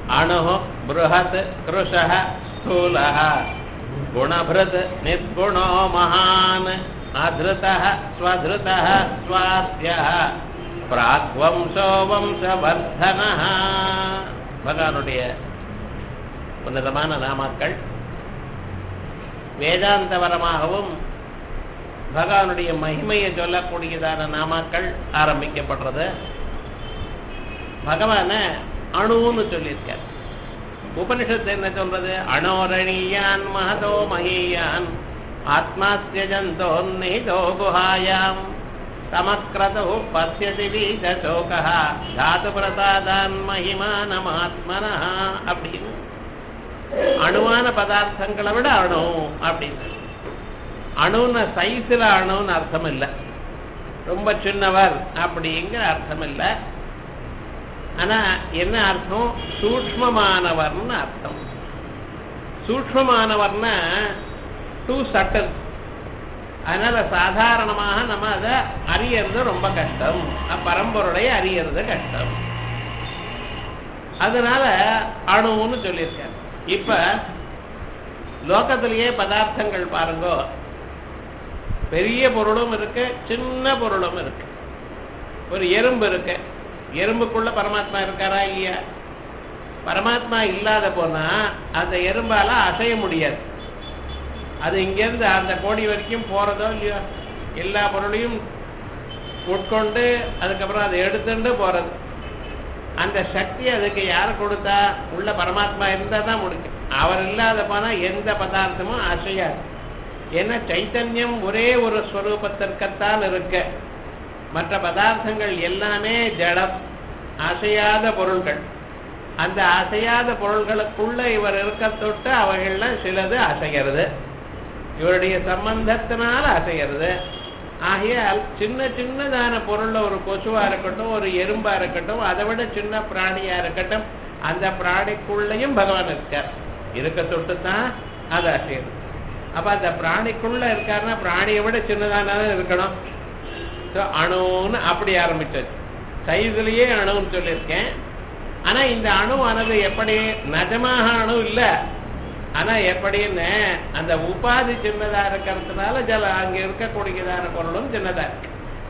அணுः बृहत् कृशः स्थूलः गुणभृत् निर्गुणो महान् अधृतः स्वधृतः स्वास्थ्यः प्राग्वंशो वंशवर्धनः பகவானுடைய உன்னதமான நாமாக்கள் வேதாந்தவரமாகவும் பகவானுடைய மகிமையை சொல்லக்கூடியதான நாமாக்கள் ஆரம்பிக்கப்படுறது பகவான அணுன்னு சொல்லியிருக்கார் உபனிஷத்து என்ன சொல்றது அணோரணியான் மகதோ மகீயான் ஆத்மாஸ்ய ஜந்தோ நிஹிதோ குஹாயாம் தமக்ரதோ பசியதி வீதசோகா தாது பிரசாதான் மகிமானமாத்மனா அப்படின்னு அணுவான பதார்த்தங்களை விட அணு அப்படின்னு அணுன்னு சைஸில் அணுன்னு அர்த்தம் இல்லை ரொம்ப சின்னவர் அப்படிங்கிற அர்த்தம் இல்லை ஆனா என்ன அர்த்தம் சூக்மமானவர்னு அர்த்தம் சூக்மமானவர்னா டூ சட்டல் அதனால சாதாரணமாக நம்ம அதை அறியறது ரொம்ப கஷ்டம் பரம்பொருளை அறியறது கஷ்டம் அதனால அணுன்னு சொல்லியிருக்காரு இப்ப லோகத்திலேயே பதார்த்தங்கள் பாருங்க பெரிய பொருளும் இருக்கு சின்ன பொருளும் இருக்கு ஒரு எறும்பு இருக்கு எறும்புக்குள்ள பரமாத்மா இருக்காரா இல்லையா பரமாத்மா இல்லாத போனா அந்த எறும்பால அசைய முடியாது அது இங்கேருந்து அந்த கோடி வரைக்கும் போறதோ இல்லையோ எல்லா பொருளையும் உட்கொண்டு அதுக்கப்புறம் அதை எடுத்துட்டு போறது அந்த சக்தி அதுக்கு யார் கொடுத்தா உள்ள பரமாத்மா இருந்தா தான் முடிக்கும் அவர் இல்லாத போனா எந்த பதார்த்தமும் அசையாது ஏன்னா சைத்தன்யம் ஒரே ஒரு ஸ்வரூபத்திற்கத்தான் இருக்கு மற்ற பதார்த்தங்கள் எல்லாமே ஜடம் அசையாத பொருள்கள் அந்த அசையாத பொருள்களுக்குள்ள இவர் இருக்க தொட்டு அவைகள்லாம் சிலது அசைகிறது இவருடைய சம்பந்தத்தினால அசைகிறது ஆகையால் சின்ன சின்னதான பொருள்ல ஒரு கொசுவா இருக்கட்டும் ஒரு எறும்பா இருக்கட்டும் அதை விட சின்ன பிராணியா இருக்கட்டும் அந்த பிராணிக்குள்ளேயும் பகவான் இருக்கார் இருக்க தொட்டு தான் அது அசையுது அப்ப அந்த பிராணிக்குள்ள இருக்காருன்னா பிராணியை விட சின்னதான இருக்கணும் அணுன்னு அப்படி ஆரம்பிச்சது சைஸ்லயே அணுன்னு சொல்லியிருக்கேன் ஆனா இந்த அணுவானது எப்படி நிஜமாக அணு இல்லை ஆனா எப்படின்னு அந்த உபாதி சின்னதா இருக்கிறதுனால ஜல அங்க இருக்கக்கூடியதான பொருளும் சின்னதா இருக்கு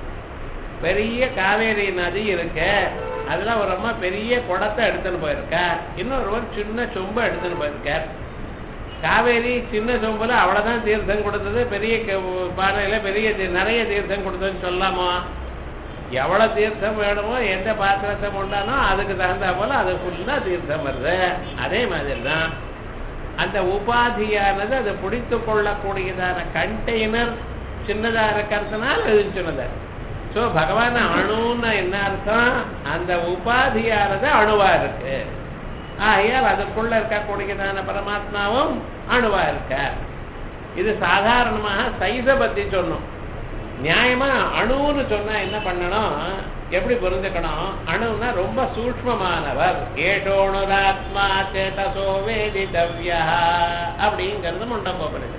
பெரிய காவேரி நதி இருக்கு அதுல ஒரு அம்மா பெரிய குடத்தை எடுத்துன்னு போயிருக்கா இன்னொருவர் சின்ன சொம்பு எடுத்துன்னு போயிருக்கார் காவேரி சின்ன சொம்புல அவ்வளவுதான் தீர்த்தம் கொடுத்தது பெரிய பானையில பெரிய நிறைய தீர்த்தம் கொடுத்ததுன்னு சொல்லாமா எவ்வளவு தீர்த்தம் வேணுமோ எந்த பாத்திரத்தை கொண்டானோ அதுக்கு தகுந்தா போல அது ஃபுல்லா தீர்த்தம் வருது அதே மாதிரி தான் அந்த உபாதியானது அதை பிடித்து கொள்ளக்கூடியதான கண்டெய்னர் சின்னதா இருக்கிறதுனால அது சின்னதா ஸோ பகவான் அணுன்னு என்ன அர்த்தம் அந்த உபாதியானது அணுவா இருக்கு ஆகையால் அதுக்குள்ள இருக்கக்கூடியதான பரமாத்மாவும் அணுவா இருக்க இது சாதாரணமாக சைஸ பத்தி சொன்னோம் நியாயமா அணுன்னு சொன்னா என்ன பண்ணணும் எப்படி புரிஞ்சுக்கணும் அணுன்னா ரொம்ப சூக்மமானவர் ஏஷோணுராத்மா சேதசோ வேதிதவ்யா அப்படிங்கிறது முண்டப்போப்படுது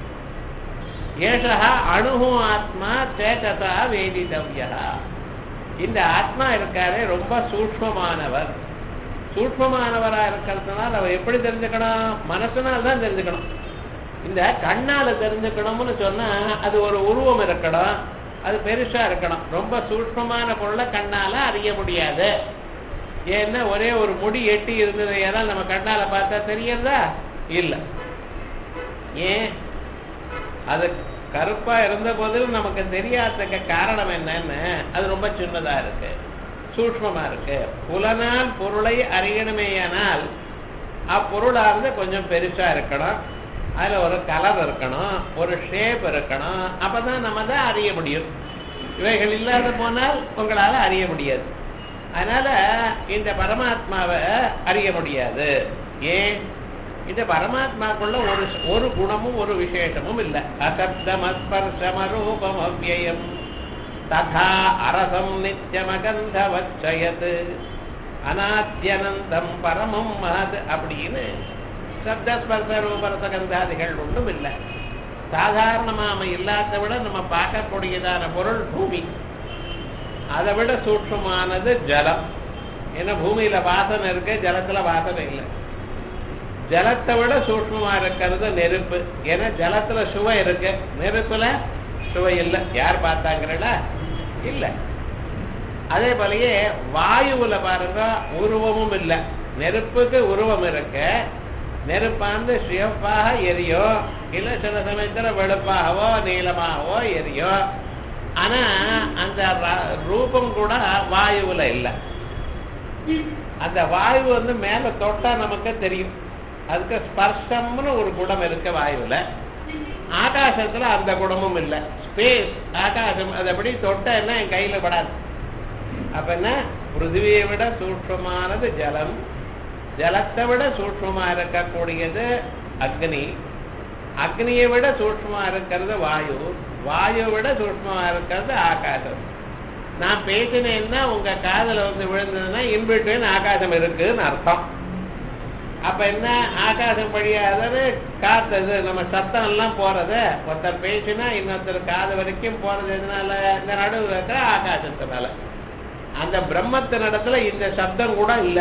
ஏஷா அணு ஆத்மா சேதசா வேதிதவ்யா இந்த ஆத்மா இருக்காரே ரொம்ப சூக்மமானவர் சூக்மமானவரா இருக்கிறதுனால அவர் எப்படி தெரிஞ்சுக்கணும் மனசுனால தான் தெரிஞ்சுக்கணும் இந்த கண்ணால தெரிஞ்சுக்கணும்னு சொன்னா அது ஒரு உருவம் இருக்கணும் அது பெருசா இருக்கணும் ரொம்ப சூக்மமான பொருளை கண்ணால அறிய முடியாது ஏன்னா ஒரே ஒரு முடி எட்டி இருந்தது ஏன்னா நம்ம கண்ணால பார்த்தா தெரியறதா இல்ல ஏன் அது கருப்பா இருந்த போதிலும் நமக்கு தெரியாததுக்கு காரணம் என்னன்னு அது ரொம்ப சின்னதா இருக்கு சூக்மமா இருக்கு புலனால் பொருளை அறியணுமேயானால் அப்பொருளானது கொஞ்சம் பெருசா இருக்கணும் அதுல ஒரு கலர் இருக்கணும் ஒரு ஷேப் இருக்கணும் அப்பதான் நம்ம தான் அறிய முடியும் இவைகள் இல்லாத போனால் உங்களால அறிய முடியாது அதனால இந்த பரமாத்மாவை அறிய முடியாது ஏன் இந்த பரமாத்மாக்குள்ள ஒரு ஒரு குணமும் ஒரு விசேஷமும் இல்லை அசப்தம் அஸ்பர்ஷமரூபம் அவ்வயம் ததா அரசம் நித்தியமகந்த வச்சயத் அநாத்தியனந்தம் பரமம் மகத் அப்படின்னு சப்தஸ்பர்ச ரூபரசகந்தாதிகள் ஒன்றும் இல்லை சாதாரணமாக இல்லாத விட நம்ம பார்க்கக்கூடியதான பொருள் பூமி அதை விட சூட்சமானது ஜலம் ஏன்னா பூமியில வாசனை இருக்கு ஜலத்துல வாசனை இல்லை ஜலத்தை விட சூக்ஷ்மமா இருக்கிறது நெருப்பு ஏன்னா ஜலத்துல சுவை இருக்கு நெருப்புல சுவை இல்லை யார் பார்த்தாங்கிறல இல்ல அதே போலயே வாயுவுல பாருங்க உருவமும் இல்லை நெருப்புக்கு உருவம் இருக்கு நெருப்பாந்து சிவப்பாக எரியும் இல்ல சில சமயத்துல வெளுப்பாகவோ நீளமாகவோ எரியும் ஆனா அந்த ர- ரூபம் கூட வாயுவுல இல்லை அந்த வாயு வந்து மேல தொட்டா நமக்கு தெரியும் அதுக்கு ஸ்பர்ஷம்னு ஒரு குணம் இருக்கு வாயுல ஆகாசத்துல அந்த குணமும் இல்லை ஸ்பேஸ் ஆகாசம் அது எப்படி தொட்டா என்ன என் கையில படாது அப்ப என்ன பிருத்திவியை விட சூட்சமானது ஜலம் ஜலத்தை விட சூட்சமா இருக்கக்கூடியது அக்னி அக்னியை விட சூட்சமா இருக்கிறது வாயு வாயுவை விட சூட்சமா இருக்கிறது ஆகாசம் நான் பேசினேன்னா உங்க காதுல வந்து விழுந்ததுன்னா இன்பிட்வீன் ஆகாசம் இருக்குன்னு அர்த்தம் அப்ப என்ன ஆகாசம் வழியாவது காத்தது நம்ம சத்தம் எல்லாம் போறது ஒருத்தர் பேசினா இன்னொருத்தர் காது வரைக்கும் போறது எதனால இந்த நடுவில் இருக்கிற ஆகாசத்தினால அந்த பிரம்மத்தின் இடத்துல இந்த சப்தம் கூட இல்லை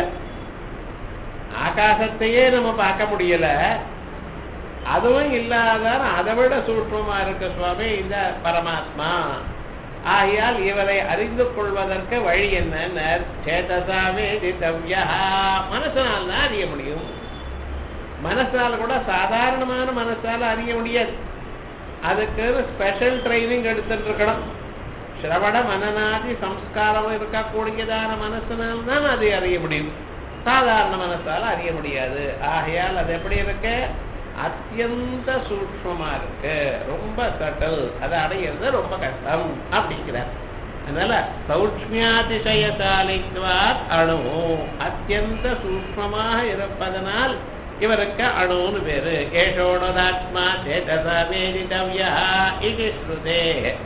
ஆகாசத்தையே நம்ம பார்க்க முடியல அதுவும் இல்லாதான் அதை விட சூட்சமா இருக்கு சுவாமி இந்த பரமாத்மா ஆகையால் இவரை அறிந்து கொள்வதற்கு வழி என்ன சேதசாவே திவ்யா மனசனால் தான் அறிய முடியும் மனசால கூட சாதாரணமான மனசால அறிய முடியாது அதுக்கு ஸ்பெஷல் ட்ரைனிங் எடுத்துட்டு இருக்கணும் சிரவண மனநாதி சம்ஸ்காரம் இருக்கக்கூடியதான மனசினால் தான் அதை அறிய முடியும் சாதாரண மனசால அறிய முடியாது ஆகையால் அது எப்படி இருக்கு அத்தியந்த சூக்ஷ்மமா இருக்கு ரொம்ப சட்டல் அதை அடையிறது ரொம்ப கஷ்டம் அப்படிங்கிறார் அதனால சௌட்மியாதிசயசாலித்வாத் அணு அத்தியந்த சூக்ஷ்மமாக இருப்பதனால் இவருக்கு அணுன்னு பேரு கேஷோடதாத்மா சேதசா வேதிதவ்யா இது ஸ்ருதே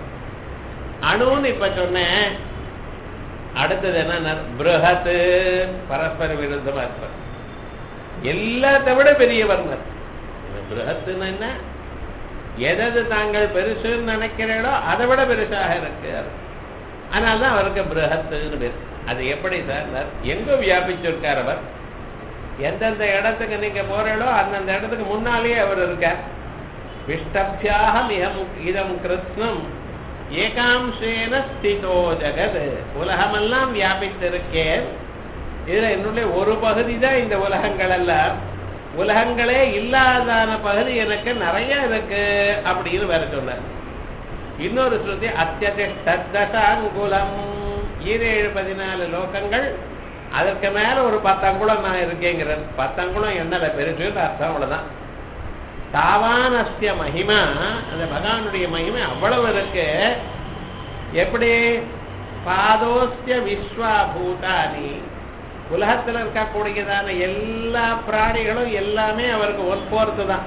அணுன்னு இப்ப சொன்னேன் அடுத்தது என்ன பிருஹத் பரஸ்பர விருத்தமா இருப்பார் எல்லாத்தை விட பெரியவர் பிருஹத்துன்னு என்ன எதது தாங்கள் பெருசுன்னு நினைக்கிறீங்களோ அதை விட பெருசாக இருக்கார் அதனால்தான் அவருக்கு பிருஹத்துன்னு பேர் அது எப்படி சார் எங்க வியாபிச்சிருக்கார் அவர் எந்தெந்த இடத்துக்கு நீங்க போறீங்களோ அந்தந்த இடத்துக்கு முன்னாலேயே அவர் இருக்கார் விஷ்டபியாக மிக இதம் கிருஷ்ணம் ஏகாம்சேன ஸ்திதோ ஜெகத் உலகமெல்லாம் வியாபித்திருக்கேன் இதுல என்னுடைய ஒரு பகுதி தான் இந்த உலகங்கள் எல்லாம் உலகங்களே இல்லாதான பகுதி எனக்கு நிறைய இருக்கு அப்படின்னு வேற சொன்னார் இன்னொரு ஸ்ருதி அத்தியதிஷ்டதசாங்குலம் ஈரேழு பதினாலு லோகங்கள் அதற்கு மேல ஒரு பத்தங்குளம் நான் இருக்கேங்கிறது பத்தங்குளம் என்னல பெருசுன்னு அர்த்தம் அவ்வளவுதான் தாவானஸ்ய மகிமா அந்த பகவானுடைய மகிமை அவ்வளவு இருக்கு எப்படி பாதோஸ்ய விஸ்வா பூதானி உலகத்துல இருக்கக்கூடியதான எல்லா பிராணிகளும் எல்லாமே அவருக்கு ஒற்போர்த்து தான்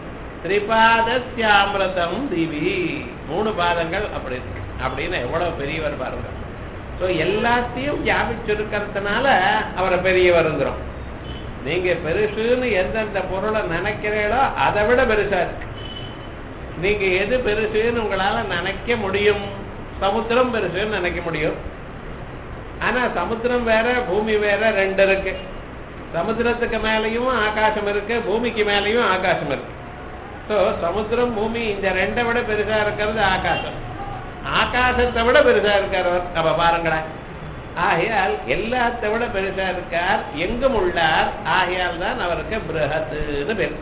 திரிபாதஸ்யாமிரதம் திவி மூணு பாதங்கள் அப்படி இருக்கு அப்படின்னு எவ்வளவு பெரியவர் பாருங்க ஸோ எல்லாத்தையும் வியாபிச்சிருக்கிறதுனால அவரை பெரியவருங்கிறோம் நீங்க பெருசுன்னு எந்தெந்த பொருளை நினைக்கிறீங்களோ அதை விட பெருசா இருக்கு நீங்க எது பெருசுன்னு உங்களால நினைக்க முடியும் சமுத்திரம் பெருசுன்னு நினைக்க முடியும் ஆனா சமுத்திரம் வேற பூமி வேற ரெண்டு இருக்கு சமுத்திரத்துக்கு மேலேயும் ஆகாசம் இருக்கு பூமிக்கு மேலேயும் ஆகாசம் இருக்கு ஸோ சமுத்திரம் பூமி இந்த ரெண்டை விட பெருசா இருக்கிறது ஆகாசம் ஆகாசத்தை விட பெருசா இருக்கார் அப்ப பாருங்களேன் ஆகையால் எல்லாத்தை விட பெருசா இருக்கார் எங்கும் உள்ளார் ஆகையால் தான் அவருக்கு பிருஹத்துன்னு பேர்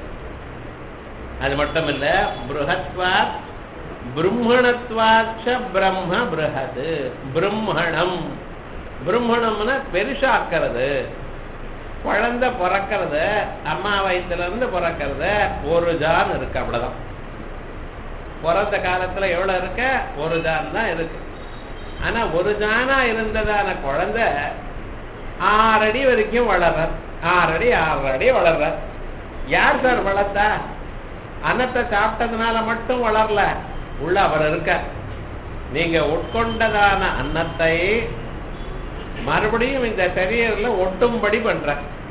அது மட்டும் இல்ல பிருஹத்வாத் பிரம்மணத்வாச்ச பிரம்ம பிருஹத் பிரம்மணம் பிரம்மணம்னா பெருசாக்கிறது குழந்தை பிறக்கிறது அம்மா வயிற்றுல இருந்து பிறக்கிறது ஒரு ஜான் இருக்கு அவ்வளவுதான் பிறந்த காலத்துல எவ்வளவு இருக்க ஒரு ஜான் தான் இருக்கு ஆனா ஒரு ஜானா இருந்ததான குழந்தை ஆறு அடி வரைக்கும் வளர்றார் ஆறு அடி ஆறு அடி வளர்றார் யார் சார் வளர்த்தா அன்னத்தை சாப்பிட்டதுனால மட்டும் வளரல உள்ள அவர் இருக்க நீங்க உட்கொண்டதான அன்னத்தை மறுபடியும் இந்த சரீரில் ஒட்டும்படி பண்ற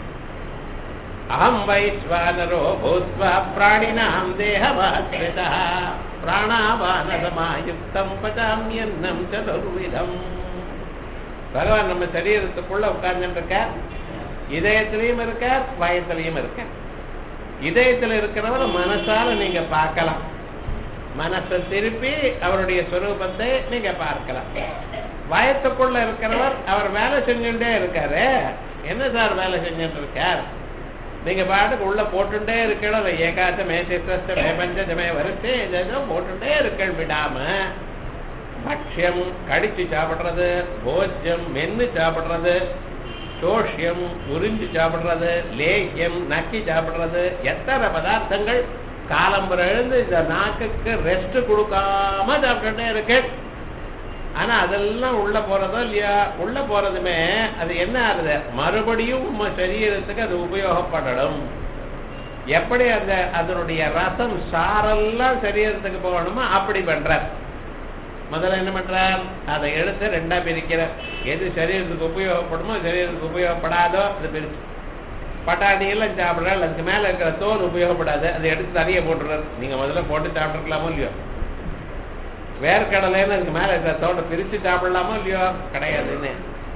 அகம் வைஸ்வானரோ பூத்வா பிராணினாம் தேகவாஸ்ரிதா பிராணாபானசமாயுக்தம் பச்சாமியன்னம் சதுர்விதம் பகவான் நம்ம சரீரத்துக்குள்ள உட்கார்ந்துட்டு இருக்கார் இதயத்திலையும் இருக்கார் வயத்திலையும் இருக்கார் இதயத்துல இருக்கிறவர் மனசால நீங்க பார்க்கலாம் மனசை திருப்பி அவருடைய ஸ்வரூபத்தை நீங்க பார்க்கலாம் வயத்துக்குள்ள இருக்கிறவர் அவர் வேலை செஞ்சுட்டே இருக்காரு என்ன சார் வேலை செஞ்சுட்டு இருக்கார் நீங்க பாட்டுக்கு உள்ள போட்டுட்டே இருக்கணும் ஏகாச்ச மேசிஸ்த மே பஞ்சமே வரிசை ஏதோ போட்டுட்டே இருக்க விடாம பக்ஷியம் கடிச்சு சாப்பிடுறது போஜ்யம் மென்னு சாப்பிடுறது சோஷியம் உறிஞ்சு சாப்பிடுறது லேகியம் நக்கி சாப்பிடுறது எத்தனை பதார்த்தங்கள் காலம்புற எழுந்து இந்த நாக்குக்கு ரெஸ்ட் கொடுக்காம சாப்பிட்டுட்டே இருக்கு ஆனா அதெல்லாம் உள்ள போறதோ இல்லையா உள்ள போறதுமே அது என்ன ஆகுது மறுபடியும் உங்க சரீரத்துக்கு அது உபயோகப்படணும் எப்படி அந்த அதனுடைய ரசம் சாரெல்லாம் சரீரத்துக்கு போகணுமோ அப்படி பண்றார் முதல்ல என்ன பண்றார் அதை எடுத்து ரெண்டா பிரிக்கிறார் எது சரீரத்துக்கு உபயோகப்படுமோ சரீரத்துக்கு உபயோகப்படாதோ அது பிரிச்சு பட்டாணி எல்லாம் சாப்பிடுறாள் அதுக்கு மேல இருக்கிற தோல் உபயோகப்படாது அதை எடுத்து தனிய போட்டுறாரு நீங்க முதல்ல போட்டு சாப்பிட்டுருக்கலாமோ இல்லையோ வேர்க்கடலைன்னு அதுக்கு மேல இருக்கிற தோட்டை பிரிச்சு சாப்பிடலாமோ இல்லையோ கிடையாதுன்னு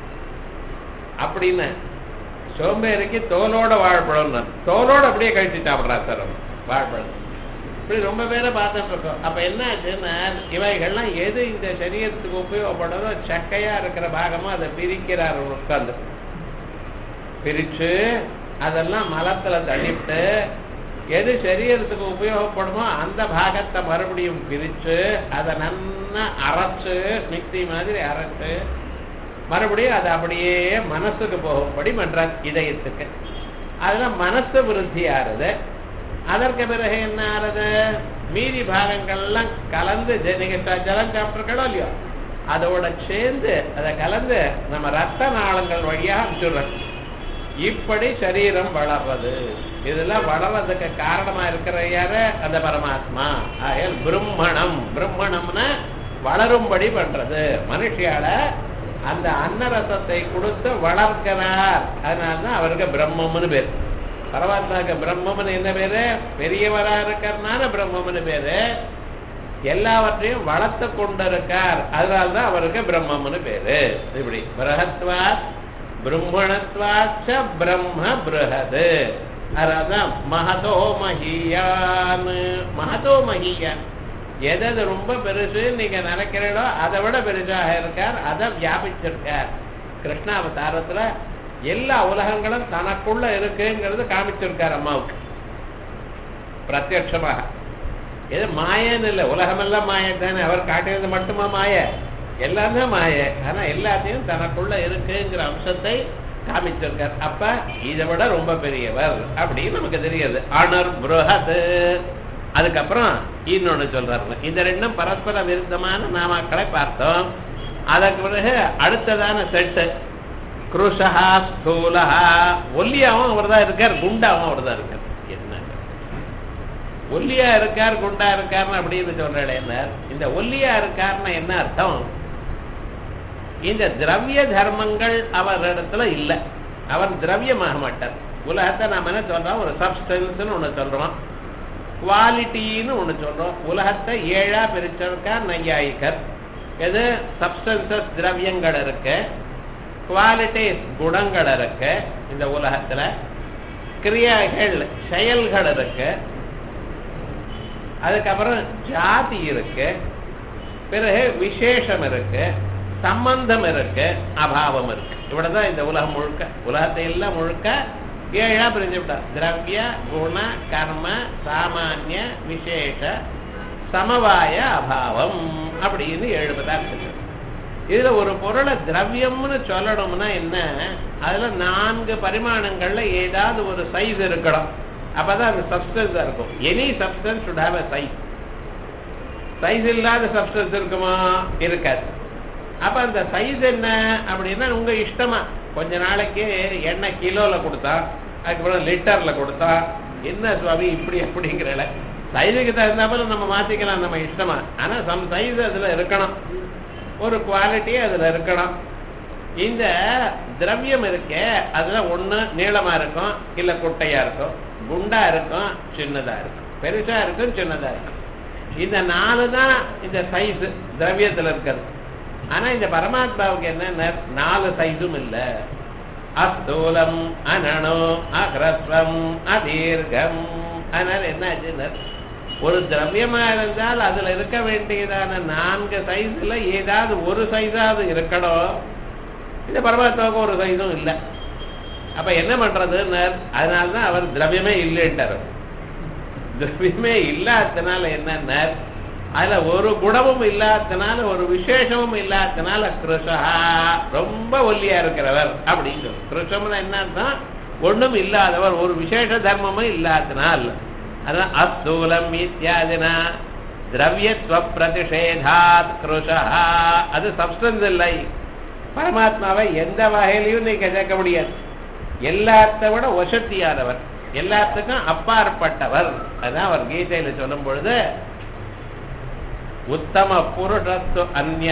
அப்படின்னு சோம்பேறிக்கு தோலோட வாழைப்பழம் தோலோட அப்படியே கழிச்சு சாப்பிடுறா சார் அவன் வாழைப்பழம் இப்படி ரொம்ப பேரை பார்த்துட்டு இருக்கோம் அப்ப என்ன ஆச்சுன்னா இவைகள்லாம் எது இந்த சரீரத்துக்கு உபயோகப்படுறதோ சக்கையா இருக்கிற பாகமா அதை பிரிக்கிறார் உட்கார்ந்து பிரிச்சு அதெல்லாம் மலத்துல தள்ளிவிட்டு எது சரீரத்துக்கு உபயோகப்படுமோ அந்த பாகத்தை மறுபடியும் பிரிச்சு அதை நல்லா அரைச்சு மிக்சி மாதிரி அரைச்சு மறுபடியும் அது அப்படியே மனசுக்கு போகும்படி பண்றார் இதயத்துக்கு அதுல மனசு விருத்தி ஆறுது அதற்கு பிறகு என்ன ஆறுது மீதி பாகங்கள்லாம் கலந்து ஜ- நீங்க ச- ஜலம் சாப்பிட்டுருக்கோ இல்லையோ அதோட சேர்ந்து அதை கலந்து நம்ம ரத்த நாளங்கள் வழியா அனுப்பிச்சுடுறோம் இப்படி சரீரம் வளர்றது இதெல்லாம் வளர்றதுக்கு காரணமா இருக்கிற யாரு அந்த பரமாத்மா ஆகையால் பிரம்மணம் பிரம்மணம்னா வளரும்படி பண்றது மனுஷியால அந்த அன்னரசத்தை கொடுத்து வளர்க்கிறார் அதனாலதான் அவருக்கு பிரம்மம்னு பேர் பரமாத்மாவுக்கு பிரம்மம்னு என்ன பேரு பெரியவரா இருக்கிறதுனால பிரம்மம்னு பேரு எல்லாவற்றையும் வளர்த்து கொண்டிருக்கார் அதனால்தான் அவருக்கு பிரம்மம்னு பேரு இப்படி பிரகத்வாத் பிரம்மணத்வாச்ச பிரம்ம பிரஹது அதான் மகதோ மகியான் மகதோ மகியான் எது ரொம்ப பெருசு நீங்க நினைக்கிறீங்களோ அதை விட பெருசாக இருக்கார் அதை வியாபிச்சிருக்கார் கிருஷ்ணாவதாரத்துல எல்லா உலகங்களும் தனக்குள்ள இருக்குங்கிறது காமிச்சிருக்கார் அம்மாவுக்கு பிரத்யட்சமாக இது மாயன்னு இல்லை உலகமெல்லாம் மாய தானே அவர் காட்டியது மட்டுமா மாய எல்லாமே மாய ஆனா எல்லாத்தையும் தனக்குள்ள இருக்குங்கிற அம்சத்தை காமிச்சிருக்கார் அப்ப இதை விட ரொம்ப பெரியவர் அப்படின்னு நமக்கு தெரியுது அணர் புருஹத் அதுக்கப்புறம் இன்னொன்னு சொல்றாருங்க இந்த ரெண்டும் பரஸ்பர விருத்தமான நாமாக்களை பார்த்தோம் அதற்கு பிறகு அடுத்ததான செட்டு குருஷா ஸ்தூலஹா ஒல்லியாவும் அவர் தான் இருக்கார் குண்டாவும் அவர் தான் இருக்கார் என்ன ஒல்லியா இருக்கார் குண்டா இருக்கார்னு அப்படின்னு சொல்றேன் இந்த ஒல்லியா இருக்கார்னா என்ன அர்த்தம் இந்த திரவிய தர்மங்கள் அவரிடத்துல இல்ல அவர் திரவியமாக மாட்டார் உலகத்தை நாம என்ன சொல்றோம் ஒரு சப்ஸ்டன்ஸ்னு ஒண்ணு சொல்றோம் குவாலிட்டின்னு ஒண்ணு சொல்றோம் உலகத்தை ஏழா பிரிச்சிருக்கார் நையாயிக்கர் எது சப்ஸ்டன்சஸ் திரவியங்கள் இருக்கு குவாலிட்டிஸ் குணங்கள் இருக்கு இந்த உலகத்துல கிரியாகள் செயல்கள் இருக்கு அதுக்கப்புறம் ஜாதி இருக்கு பிறகு விசேஷம் இருக்கு சம்பந்தம் இருக்கு அபாவம் இருக்கு இவ்வளவுதான் இந்த உலகம் முழுக்க உலகத்தை எல்லாம் முழுக்க ஏழா பிரிஞ்சு விட்டா திரவிய குண கர்ம சாமானிய விசேஷ சமவாய அபாவம் அப்படின்னு ஏழு பதார்த்தங்கள் இதுல ஒரு பொருளை திரவியம்னு சொல்லணும்னா என்ன அதுல நான்கு பரிமாணங்கள்ல ஏதாவது ஒரு சைஸ் இருக்கணும் அப்பதான் அது சப்ஸ்டன்ஸா இருக்கும் any substance should have a size size இல்லாத சப்ஸ்டன்ஸ் இருக்குமா இருக்காது அப்ப அந்த சைஸ் என்ன அப்படின்னா உங்க இஷ்டமா கொஞ்ச நாளைக்கு எண்ணெய் கிலோல கொடுத்தா அதுக்கப்புறம் லிட்டர்ல கொடுத்தா என்ன சுவாமி இப்படி அப்படிங்கிறல சைஸுக்கு தகுந்தாப்புல நம்ம மாத்திக்கலாம் நம்ம இஷ்டமா ஆனா சம் சைஸ் அதுல இருக்கணும் ஒரு குவாலிட்டி அதுல இருக்கணும் இந்த திரவியம் இருக்கே அதுல ஒண்ணு நீளமா இருக்கும் இல்ல குட்டையா இருக்கும் குண்டா இருக்கும் சின்னதா இருக்கும் பெருசா இருக்கும் சின்னதா இருக்கும் இந்த நாலு தான் இந்த சைஸ் திரவியத்துல இருக்கிறது ஆனா இந்த பரமாத்மாவுக்கு என்ன நாலு சைஸும் இல்ல அஸ்தூலம் அனணு அகிரஸ்வம் அதீர்கம் அதனால என்ன ஆச்சுன்னா ஒரு திரவியமா இருந்தால் அதுல இருக்க வேண்டியதான நான்கு சைஸ்ல ஏதாவது ஒரு சைஸாவது இருக்கணும் இந்த பரமாத்மாவுக்கு ஒரு சைஸும் இல்லை அப்ப என்ன பண்றதுன்னு அதனாலதான் அவர் திரவியமே இல்லைன்ட்டார் திரவியமே இல்லாதனால என்னன்னா அதுல ஒரு குணமும் இல்லாதனால ஒரு விசேஷமும் இல்லாதனால கிருஷா ரொம்ப ஒல்லியா இருக்கிறவர் அப்படின்னு கிருஷம்னு என்னன்னா ஒண்ணும் இல்லாதவர் ஒரு விசேஷ தர்மமும் இல்லாதனால் அதான் அஸ்தூலம் இத்தியாதினா திரவியத்துவ பிரதிஷேதாத் கிருஷா அது சப்ஸ்டன்ஸ் இல்லை பரமாத்மாவை எந்த வகையிலையும் நீங்க சேர்க்க முடியாது எல்லாத்த விட வசத்தியானவர் எல்லாத்துக்கும் அப்பாற்பட்டவர் அதான் அவர் கீதையில சொல்லும் பொழுது உத்தம புருஷஸ்து அந்நிய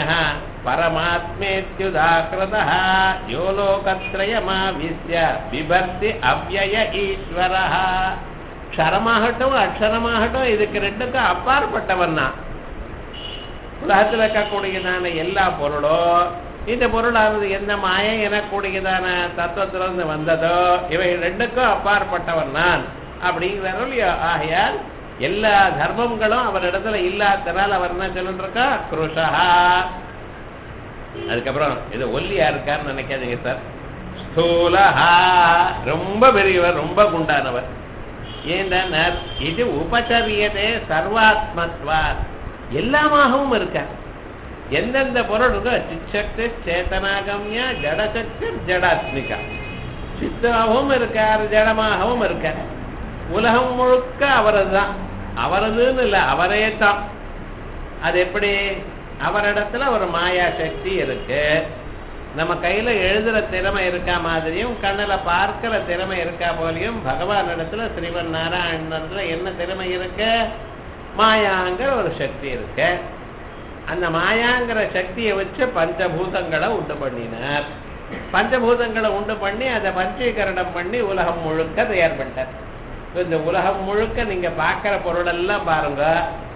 பரமாத்மேத்யுதாகிருத யோ லோகத்ரயமாவிஸ்ய பிபர்த்தி அவ்வய ஈஸ்வர க்ஷரமாகட்டும் அக்ஷரமாகட்டும் இதுக்கு ரெண்டுக்கும் அப்பாற்பட்டவன் தான் உலகத்தில் இருக்கக்கூடியதான எல்லா பொருளும் இந்த பொருளானது எந்த மாயை எனக்கூடியதான தத்துவத்திலிருந்து வந்ததோ இவை ரெண்டுக்கும் அப்பாற்பட்டவன் நான் அப்படிங்கிறாரோ இல்லையோ ஆகையால் எல்லா தர்மங்களும் அவர் இடத்துல இல்லாதனால அவர் என்ன சொல்லிட்டு இருக்கா குருஷா அதுக்கப்புறம் இது ஒல்லியா இருக்காருன்னு நினைக்காதீங்க சார் ஸ்தூலஹா ரொம்ப பெரியவர் ரொம்ப குண்டானவர் ஏன்னா இது உபச்சரியதே சர்வாத்மத்வா எல்லாமாகவும் இருக்கார் எந்தெந்த பொருள் இருக்கோ சிச்சக்தி சேத்தனாகம்யா ஜடசக்தி ஜடாத்மிகா சித்தமாகவும் இருக்கார் ஜடமாகவும் இருக்கார் உலகம் முழுக்க அவரது தான் அவரதுன்னு இல்லை அவரே தான் அது எப்படி அவரிடத்துல ஒரு மாயா சக்தி இருக்கு நம்ம கையில எழுதுற திறமை இருக்கா மாதிரியும் கண்ணுல பார்க்கிற திறமை இருக்கா போலையும் பகவான் இடத்துல ஸ்ரீவன் நாராயணத்துல என்ன திறமை இருக்கு மாயாங்கிற ஒரு சக்தி இருக்கு அந்த மாயாங்கிற சக்தியை வச்சு பஞ்சபூதங்களை உண்டு பண்ணினார் பஞ்சபூதங்களை உண்டு பண்ணி அதை பஞ்சீகரணம் பண்ணி உலகம் முழுக்க தயார் பண்ணிட்டார் இந்த உலகம் முழுக்க நீங்க பார்க்கிற பொருளெல்லாம் பாருங்க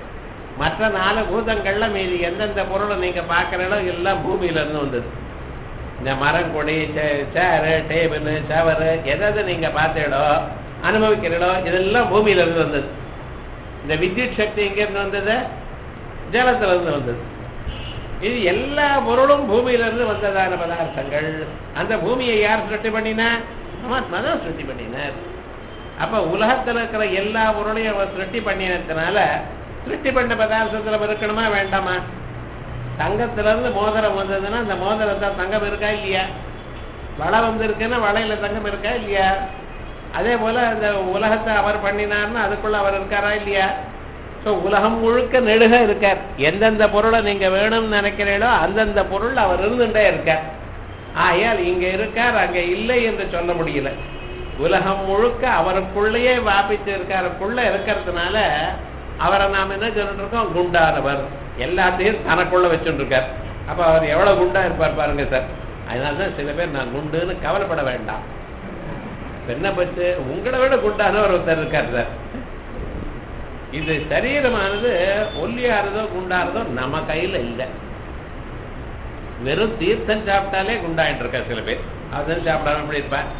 மற்ற நாலு பூதங்கள்ல மீதி எந்தெந்த பொருளை நீங்க பார்க்கறீங்களோ எல்லாம் பூமியில இருந்து வந்தது இந்த மரம் கொடி சேரு டேபிள் சவரு எதை நீங்க பார்த்தீங்களோ அனுபவிக்கிறீங்களோ இதெல்லாம் பூமியில இருந்து வந்தது இந்த வித்யுத் சக்தி எங்க இருந்து வந்தது ஜலத்துல இருந்து வந்தது இது எல்லா பொருளும் பூமியில இருந்து வந்ததான பதார்த்தங்கள் அந்த பூமியை யார் சிருஷ்டி பண்ணினா பரமாத்மா தான் சிருஷ்டி பண்ணினார் அப்ப உலகத்துல இருக்கிற எல்லா பொருளையும் அவர் சிருஷ்டி பண்ணினதுனால சிருஷ்டி பண்ண பதார்த்தத்துல இருக்கணுமா வேண்டாமா தங்கத்துல இருந்து மோதிரம் வந்ததுன்னா அந்த மோதிரத்தை தங்கம் இருக்கா இல்லையா வளை வந்திருக்குன்னா வளையில தங்கம் இருக்கா இல்லையா அதே போல அந்த உலகத்தை அவர் பண்ணினார்னா அதுக்குள்ள அவர் இருக்காரா இல்லையா ஸோ உலகம் முழுக்க நெடுக இருக்கார் எந்தெந்த பொருளை நீங்க வேணும்னு நினைக்கிறீங்களோ அந்தந்த பொருள் அவர் இருந்துட்டே இருக்கார் ஆகையால் இங்க இருக்கார் அங்க இல்லை என்று சொல்ல முடியல உலகம் முழுக்க அவருக்குள்ளேயே வியாபித்து இருக்காருக்குள்ள இருக்கிறதுனால அவரை நாம் என்ன சொல்லிட்டு இருக்கோம் குண்டானவர் எல்லாத்தையும் தனக்குள்ள வச்சுட்டு இருக்கார் அப்ப அவர் எவ்வளவு குண்டா இருப்பார் பாருங்க சார் அதனாலதான் சில பேர் நான் குண்டுன்னு கவலைப்பட வேண்டாம் என்ன பச்சு உங்களை விட குண்டானவர் ஒருத்தர் இருக்கார் சார் இது சரீரமானது ஒல்லியாறதோ குண்டாறதோ நம்ம கையில இல்லை வெறும் தீர்த்தம் சாப்பிட்டாலே குண்டாயிட்டு இருக்கா சில பேர் அதுவும் சாப்பிடாம எப்படி இருப்பேன்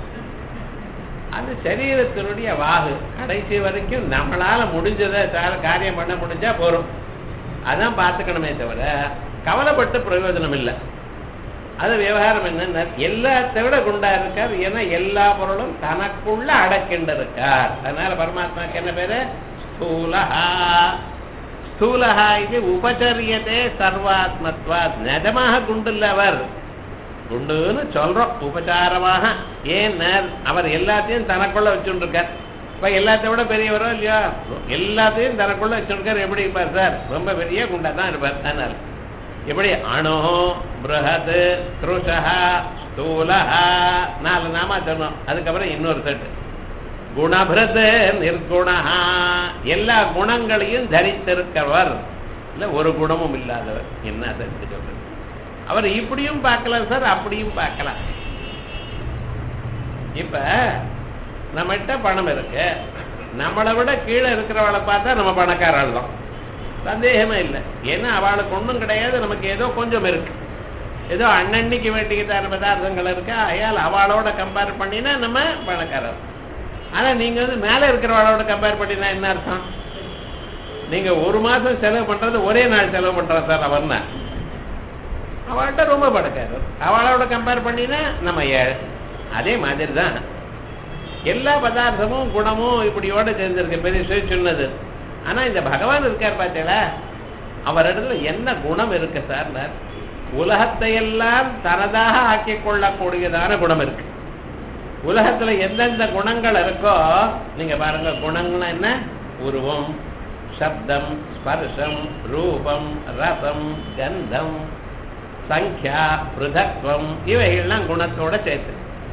அது சரீரத்தினுடைய வாகு கடைசி வரைக்கும் நம்மளால முடிஞ்சதை சார- காரியம் பண்ண முடிஞ்சா போறோம் அதான் பார்த்துக்கணுமே தவிர கவலைப்பட்டு பிரயோஜனம் இல்லை அது விவகாரம் என்னன்னா எல்லாத்தை விட குண்டா இருக்கார் ஏன்னா எல்லா பொருளும் தனக்குள்ள அடக்கிண்டு இருக்கார் அதனால பரமாத்மாக்கு என்ன பேரு ஸ்தூலஹா ஸ்தூலஹா இது உபச்சரியதே சர்வாத்மத்வா நிஜமாக குண்டு இல்ல அவர் குண்டுன்னு சொல்றோம் உபச்சாரமாக ஏன் அவர் எல்லாத்தையும் தனக்குள்ள வச்சுருக்கார் இப்ப எல்லாத்தை விட பெரியவரோ இல்லையா எல்லாத்தையும் தனக்குள்ள வச்சுருக்கார் எப்படி இருப்பார் சார் ரொம்ப பெரிய குண்டா தான் இருப்பார் அதனால எப்படி அணு பிருஹத் கிருஷா ஸ்தூலஹா நாலு நாமா சொன்னோம் அதுக்கப்புறம் இன்னொரு செட்டு குணபிரத் நிர்குணஹா எல்லா குணங்களையும் தரித்திருக்கிறவர் இல்ல ஒரு குணமும் இல்லாதவர் என்ன தெரிஞ்சு சொல்றது அவர் இப்படியும் பார்க்கலாம் சார் அப்படியும் பார்க்கலாம் இப்ப நம்மகிட்ட பணம் இருக்கு நம்மளை விட கீழே இருக்கிறவளை பார்த்தா நம்ம பணக்காரர்கள் தான் சந்தேகமே இல்லை ஏன்னா அவளுக்கு ஒண்ணும் கிடையாது நமக்கு ஏதோ கொஞ்சம் இருக்கு ஏதோ அன்னன்னைக்கு வேண்டியதான பதார்த்தங்கள் இருக்கு அயால் அவளோட கம்பேர் பண்ணினா நம்ம பணக்காரர் ஆனா நீங்க வந்து மேல இருக்கிறவளோட கம்பேர் பண்ணினா என்ன அர்த்தம் நீங்க ஒரு மாசம் செலவு பண்றது ஒரே நாள் செலவு பண்ற சார் அவர்னா அவள்கிட்ட ரொம்ப பணக்காரர் அவளோட கம்பேர் பண்ணினா நம்ம ஏழை அதே மாதிரி தான் எல்லா பதார்த்தமும் குணமும் இப்படியோட சேர்ந்திருக்கு பெரிய சொல்லி சொன்னது ஆனா இந்த பகவான் இருக்கார் பார்த்தீங்களா அவர் இடத்துல என்ன குணம் இருக்கு சார் உலகத்தை எல்லாம் தனதாக ஆக்கிக் கொள்ளக்கூடியதான குணம் இருக்கு உலகத்துல எந்தெந்த குணங்கள் இருக்கோ நீங்க பாருங்க குணங்கள்னா என்ன உருவம் சப்தம் ஸ்பர்ஷம் ரூபம் ரசம் கந்தம் சங்கியா பிருதத்வம் இவைகள்லாம் குணத்தோட சேர்த்து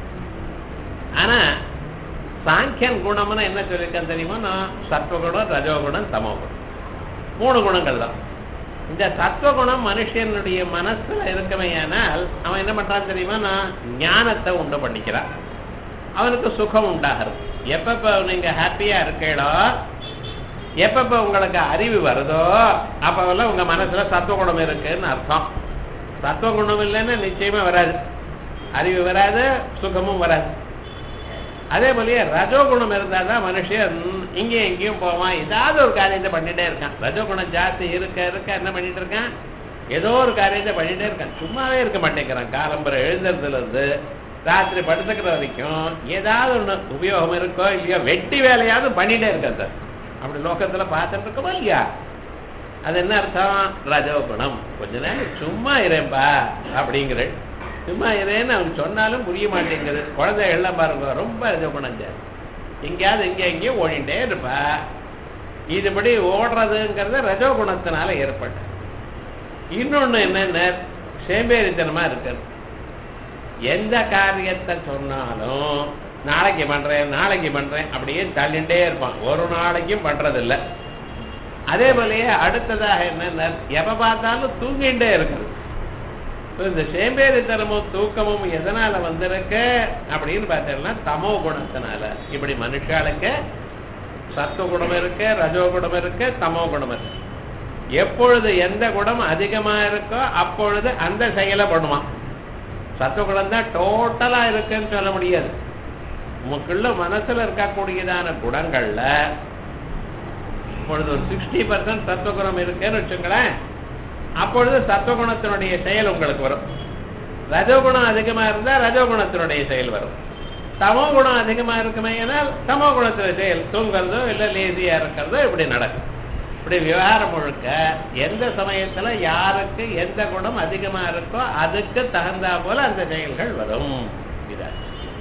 ஆனா சாங்கியன் குணம்னு என்ன சொல்லியிருக்கேன் தெரியுமா நான் சத்வகுணம் ரஜோகுணம் தமோகுணம் மூணு குணங்கள் தான் இந்த சத்வகுணம் மனுஷனுடைய மனசுல இருக்கமையானால் அவன் என்ன பண்றான் தெரியுமா நான் ஞானத்தை உண்டு பண்ணிக்கிறான் அவனுக்கு சுகம் உண்டாகிறது எப்பப்ப நீங்க ஹாப்பியா இருக்கீங்களோ எப்பப்ப உங்களுக்கு அறிவு வருதோ அப்பவெல்லாம் உங்க மனசுல சத்துவகுணம் இருக்குன்னு அர்த்தம் சத்துவகுணம் இல்லைன்னா நிச்சயமா வராது அறிவு வராது சுகமும் வராது அதே போலயே ரஜோகுணம் இருந்தால் தான் மனுஷன் இங்கேயும் எங்கேயும் போவான் ஏதாவது ஒரு காரியத்தை பண்ணிட்டே இருக்கான் ரஜோகுணம் ஜாஸ்தி இருக்க இருக்க என்ன பண்ணிட்டு இருக்கான் ஏதோ ஒரு காரியத்தை பண்ணிட்டே இருக்கான் சும்மாவே இருக்க மாட்டேங்கிறான் காலம்பரை எழுந்துறதுல இருந்து ராத்திரி படுத்துக்கிற வரைக்கும் ஏதாவது ஒண்ணு உபயோகம் இருக்கோ இல்லையோ வெட்டி வேலையாவது பண்ணிட்டே இருக்கான் சார் அப்படி லோகத்துல பார்த்துட்டு இருக்கோமா இல்லையா அது என்ன அர்த்தம் ரஜோகுணம் கொஞ்ச நேரம் சும்மா இருப்பா அப்படிங்கிற சும்மா இருன்னு அவங்க சொன்னாலும் புரிய மாட்டேங்குது குழந்தைகள்லாம் பாருங்க ரொம்ப ரஜோகுணம் சார் எங்கேயாவது இங்கே எங்கேயும் ஓடிட்டே இருப்பா இதுபடி ஓடுறதுங்கிறது ரஜோகுணத்தினால ஏற்பட்ட இன்னொன்னு என்னென்ன சேம்பேரித்தனமா இருக்கிறது எந்த காரியத்தை சொன்னாலும் நாளைக்கு பண்றேன் நாளைக்கு பண்றேன் அப்படியே தள்ளிண்டே இருப்பான் ஒரு நாளைக்கும் பண்றதில்ல அதே போலயே அடுத்ததாக என்னென்ன எப்ப பார்த்தாலும் தூங்கிண்டே இருக்கிறது இந்த சேம்பேரித்தனமும் தூக்கமும் எதனால வந்திருக்கு அப்படின்னு பார்த்தீங்கன்னா தமோ குணத்தினால இப்படி மனுஷாளுக்கு சத்துவ குணம் இருக்கு ரஜோ குணம் இருக்கு தமோ குணம் இருக்கு எப்பொழுது எந்த குணம் அதிகமா இருக்கோ அப்பொழுது அந்த செயலை பண்ணுவான் சத்துவகுணம் தான் டோட்டலா இருக்குன்னு சொல்ல முடியாது உங்களுக்குள்ள மனசுல இருக்கக்கூடியதான குணங்கள்ல இப்பொழுது ஒரு சிக்ஸ்டி பர்சன்ட் சத்துவகுணம் இருக்குன்னு வச்சுங்களேன் அப்பொழுது சத்துவகுணத்தினுடைய செயல் உங்களுக்கு வரும் ரஜோகுணம் அதிகமா இருந்தா ரஜோகுணத்தினுடைய செயல் வரும் தமோ குணம் அதிகமா இருக்குமே ஏனால் தமோ குணத்துல செயல் தூங்குறதோ இல்ல லேசியா இருக்கிறதோ இப்படி நடக்கும் இப்படி விவகாரம் முழுக்க எந்த சமயத்துல யாருக்கு எந்த குணம் அதிகமா இருக்கோ அதுக்கு தகுந்தா போல அந்த செயல்கள் வரும் இதான்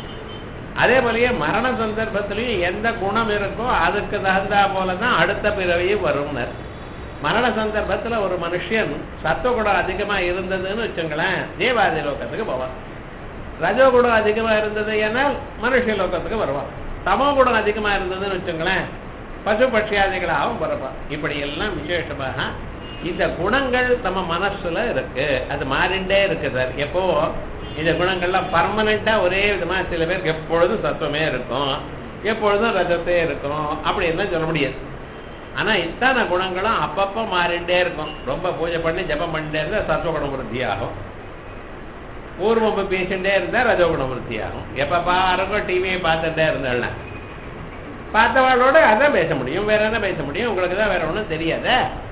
அதே போலயே மரண சந்தர்ப்பத்திலையும் எந்த குணம் இருக்கோ அதுக்கு தகுந்தா போலதான் அடுத்த பிறவியும் வரும்னர் மரண சந்தர்ப்பத்துல ஒரு மனுஷன் சத்துவகுணம் அதிகமா இருந்ததுன்னு வச்சுங்களேன் தேவாதி லோகத்துக்கு போவான் ரஜோகுணம் அதிகமா இருந்தது ஏனால் மனுஷ லோகத்துக்கு வருவான் தமோ குணம் அதிகமா இருந்ததுன்னு வச்சுங்களேன் பசு பட்சியாதிகளாகவும் பிறப்பான் இப்படி எல்லாம் விசேஷமாக இந்த குணங்கள் நம்ம மனசுல இருக்கு அது மாறிண்டே இருக்கு சார் எப்போ இந்த குணங்கள்லாம் பர்மனண்டா ஒரே விதமா சில பேருக்கு எப்பொழுதும் சத்துவமே இருக்கும் எப்பொழுதும் ரஜத்தே இருக்கும் அப்படி எல்லாம் சொல்ல முடியாது ஆனா இத்தனை குணங்களும் அப்பப்போ மாறிண்டே இருக்கும் ரொம்ப பூஜை பண்ணி ஜபம் பண்ணிட்டே இருந்தா சத்துவகுணம் விருத்தி ஆகும் பூர்வம் பேசிட்டே இருந்தா ரஜோகுணம் விருத்தி ஆகும் எப்ப பாருங்க டிவியை பார்த்துட்டே இருந்தாள்னா பார்த்தவாளோட அதான் பேச முடியும் வேற என்ன பேச முடியும் உங்களுக்கு தான் வேற ஒன்றும் தெரியாத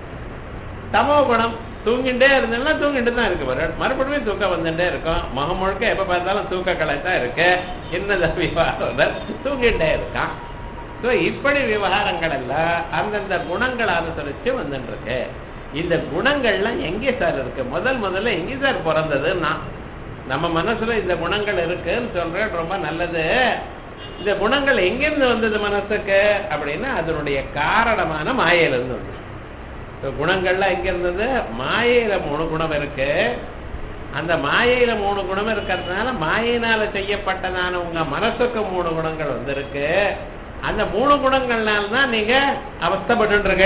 தமோ குணம் தூங்கிட்டே இருந்தேன்னா தூங்கிட்டு தான் இருக்கு வர மறுபடியும் தூக்கம் வந்துட்டே இருக்கும் முகம் முழுக்க எப்ப பார்த்தாலும் தூக்க கலை தான் இருக்கு என்ன விவகாரம் தூங்கிட்டே இருக்கான் ஸோ இப்படி விவகாரங்கள் எல்லாம் அந்தந்த குணங்களை அனுசரிச்சு வந்துட்டு இருக்கு இந்த குணங்கள்லாம் எங்கே சார் இருக்கு முதல் முதல்ல எங்கே சார் பிறந்ததுன்னா நம்ம மனசுல இந்த குணங்கள் இருக்குன்னு சொல்றேன் ரொம்ப நல்லது இந்த குணங்கள் எங்கிருந்து வந்தது மனசுக்கு அப்படின்னா அதனுடைய காரணமான மாயையிலிருந்து வந்தது குணங்கள்லாம் எங்க இருந்தது மாயையில மூணு குணம் இருக்கு அந்த மாயையில மூணு குணம் இருக்கிறதுனால மாயினால செய்யப்பட்டதான உங்க மனசுக்கு மூணு குணங்கள் வந்திருக்கு அந்த மூணு குணங்கள்னால தான் நீங்க அவஸ்தப்பட்டு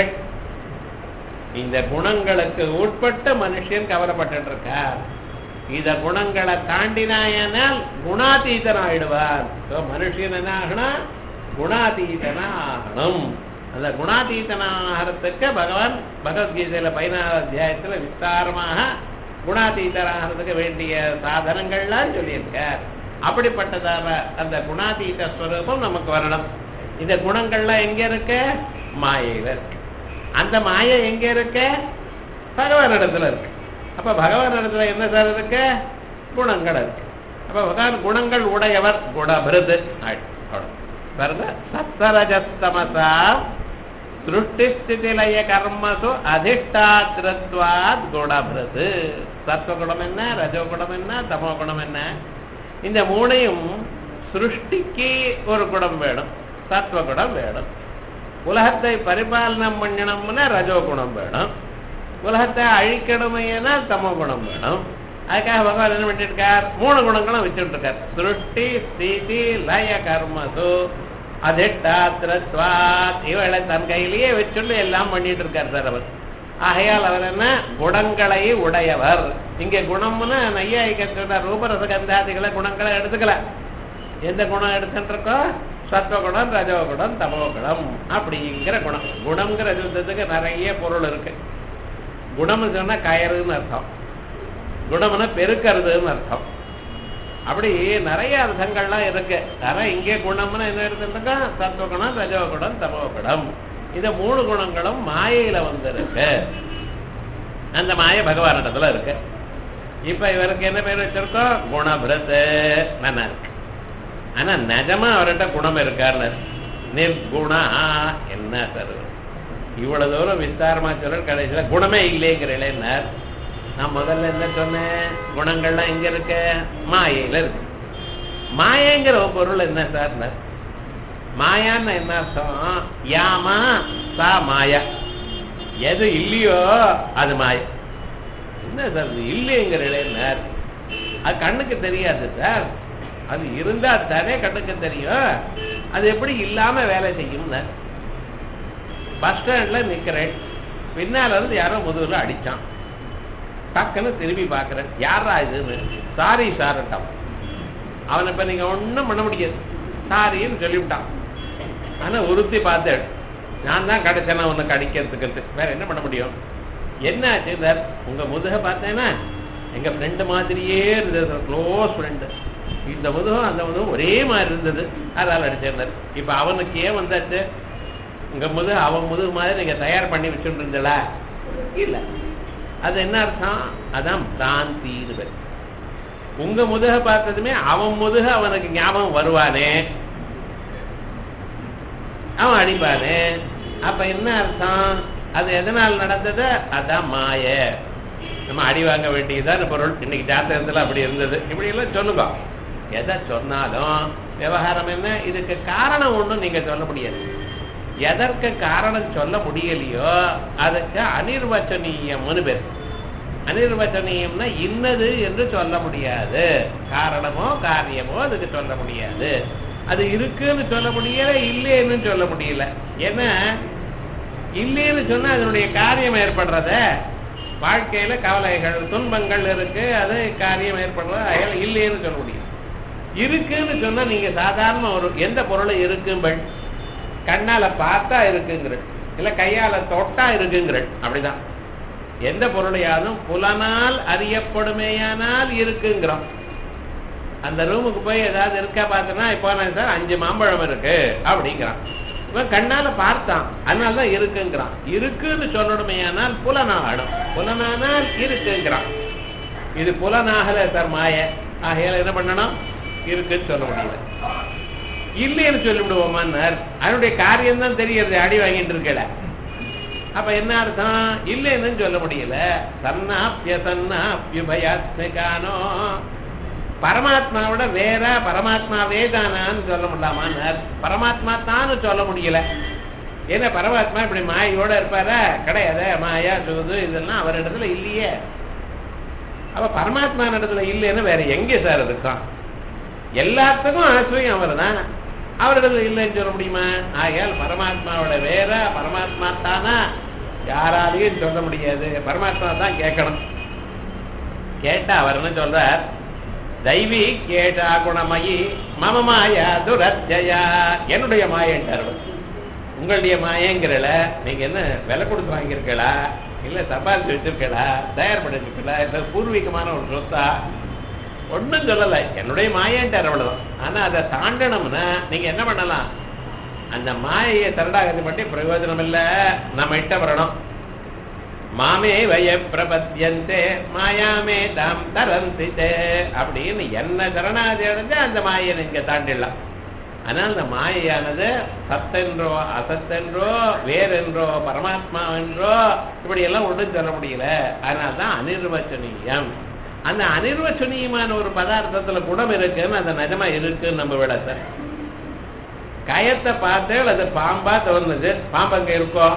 இந்த குணங்களுக்கு உட்பட்டு மனுஷன் கவலைப்பட்டு இருக்கார் இந்த குணங்களை தாண்டினாயனால் குணாதீதன் ஆயிடுவார் மனுஷன் என்ன ஆகணும் குணாதீதனா ஆகணும் அந்த குணாதீதனாகிறதுக்கு பகவான் பகவத்கீதையில பதினாறு அத்தியாயத்துல விஸ்தாரமாக குணாதீதராகிறதுக்கு வேண்டிய சாதனங்கள்லாம் சொல்லியிருக்கார் அப்படிப்பட்டதான அந்த குணாதீத ஸ்வரூபம் நமக்கு வரணும் இந்த குணங்கள்லாம் எங்க இருக்கு மாயையில இருக்கு அந்த மாயை எங்க இருக்கு பகவான் இடத்துல இருக்கு அப்ப பகவான் இடத்துல என்ன சார் இருக்கு குணங்கள் இருக்கு அப்ப பகவான் குணங்கள் உடையவர் குணபிருது பாருங்க சத்தரஜஸ்தமசா சிருஷ்டிஸ்திதிலய கர்மசு அதிஷ்டாத்திரத்வாத் குணபிருது சத்வகுணம் என்ன ரஜோகுணம் என்ன தமோ குணம் என்ன இந்த மூணையும் சிருஷ்டிக்கு ஒரு குணம் வேணும் சத்வகுணம் வேணும் உலகத்தை பரிபாலனம் பண்ணணும்னா ரஜோகுணம் வேணும் உலகத்தை அழிக்கணுமைனா தமோ குணம் வேணும் அதுக்காக பகவான் என்ன பண்ணிருக்கார் மூணு குணங்களும் வச்சுட்டு இருக்கார் சிருஷ்டி ஸ்திதி லய கர்மசு அதிஷ்டாத்திரத்வாத் இவளை தன் கையிலேயே வச்சுட்டு எல்லாம் பண்ணிட்டு இருக்கார் சார் அவர் ஆகையால் அவர் என்ன குணங்களை உடையவர் இங்க குணம்னு நையாயிக்க ரூபரசகந்தாதிகளை குணங்களை எடுத்துக்கல எந்த குணம் எடுத்துட்டு இருக்கோ சத்வகுணம் ரஜோகுணம் தமோகுணம் அப்படிங்கிற குணம் குணம்ங்கிற சப்தத்துக்கு நிறைய பொருள் இருக்கு குணம்னு சொன்னா கயறுன்னு அர்த்தம் குணம்னா பெருக்கிறதுன்னு அர்த்தம் அப்படி நிறைய அர்த்தங்கள்லாம் இருக்கு ஆனா இங்கே குணம்னு என்ன எடுத்துருக்கா சத்வகுணம் ரஜோகுணம் தமோகுணம் இந்த மூணு குணங்களும் மாயையில வந்திருக்கு அந்த மாய பகவானிடத்துல இருக்கு இப்ப இவருக்கு என்ன பேர் வச்சிருக்கோம் குணபிரத் நல்லா இருக்கு ஆனா நிஜமா அவர்கிட்ட குணம் இருக்காருன்னு நிர்குணா என்ன சார் இவ்வளவு தூரம் விஸ்தாரமா சொல்ற கடைசியில குணமே இல்லைங்கிறேன் நான் முதல்ல என்ன சொன்னேன் குணங்கள்லாம் எங்க இருக்க மாயையில இருக்கு மாயங்கிற ஒரு பொருள் என்ன சார் மாயான்னு என்ன அர்த்தம் யாமா சா மாயா எது இல்லையோ அது மாய என்ன சார் இது இல்லைங்கிற இளைஞர் அது கண்ணுக்கு தெரியாது சார் அது இருந்தா தானே கண்ணுக்கு தெரியும் அது எப்படி இல்லாம வேலை செய்யும் பஸ் ஸ்டாண்ட்ல நிக்கிறேன் பின்னால இருந்து யாரோ முதுகுல அடிச்சான் டக்குன்னு திரும்பி பாக்குறேன் யாரா இதுன்னு சாரி சார்ட்டான் அவனை இப்ப நீங்க ஒண்ணும் பண்ண முடியாது சாரின்னு சொல்லிவிட்டான் ஆனா உறுத்தி பார்த்தேன் நான் தான் கிடைச்சேன்னா உன்னை கடிக்கிறதுக்கு வேற என்ன பண்ண முடியும் என்ன ஆச்சு சார் உங்க முதுக பார்த்தேன்னா எங்க ஃப்ரெண்டு மாதிரியே இருந்தது க்ளோஸ் ஃப்ரெண்டு இந்த முதுகம் அந்த முதுகம் ஒரே மாதிரி இருந்தது அதால் அடிச்சிருந்தார் இப்ப அவனுக்கு ஏன் வந்தாச்சு உங்க முதுகு அவன் முதுகு மாதிரி நீங்க தயார் பண்ணி வச்சுட்டு இருந்தல இல்ல அது என்ன அர்த்தம் அதான் பிராந்தின்னு பேர் உங்க முதுக பார்த்ததுமே அவன் முதுக அவனுக்கு ஞாபகம் வருவானே அவன் அடிப்பானே அப்ப என்ன அர்த்தம் அது எதனால் நடந்தது அதான் மாய நம்ம அடி வாங்க வேண்டியதுதான் பொருள் இன்னைக்கு ஜாத்தகத்துல அப்படி இருந்தது இப்படி எல்லாம் சொல்லுங்க எதை சொன்னாலும் விவகாரம் என்ன இதுக்கு காரணம் ஒண்ணும் நீங்க சொல்ல முடியாது எதற்கு காரணம் சொல்ல முடியலையோ அதுக்கு அனிர்வச்சனீயம்னு பேர் அனிர்வச்சனீயம்னா இன்னது என்று சொல்ல முடியாது காரணமோ காரியமோ அதுக்கு சொல்ல முடியாது அது இருக்குன்னு சொல்ல முடியல இல்லைன்னு சொல்ல முடியல ஏன்னா இல்லைன்னு சொன்னா அதனுடைய காரியம் ஏற்படுறத வாழ்க்கையில கவலைகள் துன்பங்கள் இருக்கு அது காரியம் ஏற்படுறது அதனால இல்லைன்னு சொல்ல முடியும் இருக்குன்னு சொன்னா நீங்க சாதாரண ஒரு எந்த பொருளும் இருக்கும்பள் கண்ணால பார்த்தா இருக்குங்கிற இல்ல கையால தொட்டா இருக்குங்கிற அப்படிதான் எந்த பொருளையாலும் புலனால் அறியப்படுமேயானால் இருக்குங்கிறோம் அந்த ரூமுக்கு போய் ஏதாவது இருக்கா பார்த்தோன்னா இப்போ நான் சார் அஞ்சு மாம்பழம் இருக்கு அப்படிங்கிறான் இவன் கண்ணால பார்த்தான் அதனாலதான் இருக்குங்கிறான் இருக்குன்னு சொல்லணுமேயானால் புலனாகணும் புலனானால் இருக்குங்கிறான் இது புலனாகல சார் மாய ஆகையால என்ன பண்ணணும் இருக்குன்னு சொல்ல முடியல இல்லைன்னு சொல்லிவிடுவோமான்னார் அதனுடைய காரியம் தான் தெரியறது அடி வாங்கிட்டு இருக்கல அப்ப என்ன அர்த்தம் இல்லைன்னு சொல்ல முடியல தன்னாப்பிய தன்னாப்பியுபயாத்மிகானோ பரமாத்மாவோட வேற பரமாத்மாவே தானான்னு சொல்ல முடியலாமான்னார் பரமாத்மா தான்னு சொல்ல முடியல ஏன்னா பரமாத்மா இப்படி மாயோட இருப்பாரா கிடையாது மாயா சூது இதெல்லாம் அவர் இடத்துல இல்லையே அப்ப பரமாத்மா இடத்துல இல்லைன்னு வேற எங்க சார் இருக்கான் எல்லாத்துக்கும் ஆசிரியம் அவர் தான் அவரிடத்துல இல்லைன்னு சொல்ல முடியுமா ஆகையால் பரமாத்மாவோட வேற பரமாத்மா தானா யாராலையும் சொல்ல முடியாது பரமாத்மா தான் கேட்கணும் கேட்டா அவர் என்ன சொல்றார் தெய்வீ கேட்டா குணமயி மம மாயா துரத்யா என்னுடைய மாயன்றார் அவர் உங்களுடைய மாயங்கிறல நீங்க என்ன விலை கொடுத்து வாங்கியிருக்கலா இல்ல சம்பாதிச்சு வச்சிருக்கலா தயார் பண்ணி வச்சிருக்கலா இல்ல பூர்வீகமான ஒரு சொத்தா ஒண்ணும் சொல்லல என்னுடைய மாயன்ட்டார் அவ்வளவுதான் ஆனா அதை தாண்டணும்னா நீங்க என்ன பண்ணலாம் அந்த மாயையை தரடாகிறது பண்ணி பிரயோஜனம் இல்ல நம்ம இட்ட வரணும் மாமே வய பிரபத்தியந்தே மாயாமே தாம் தரந்தித்தே அப்படின்னு என்ன சரணாதி அடைஞ்சா அந்த மாயை நீங்க தாண்டிடலாம் ஆனால் அந்த மாயையானது சத்தென்றோ அசத்தென்றோ வேறென்றோ பரமாத்மா என்றோ இப்படி எல்லாம் ஒன்றும் சொல்ல முடியல அதனால தான் அனிர்வச்சனீயம் அந்த அனிர்வச்சனீயமான ஒரு பதார்த்தத்துல குணம் இருக்குன்னு அந்த நிஜமா இருக்குன்னு நம்ம விட சார் கயத்தை பார்த்தேள் அது பாம்பா தோணுது பாம்பு அங்க இருக்கோ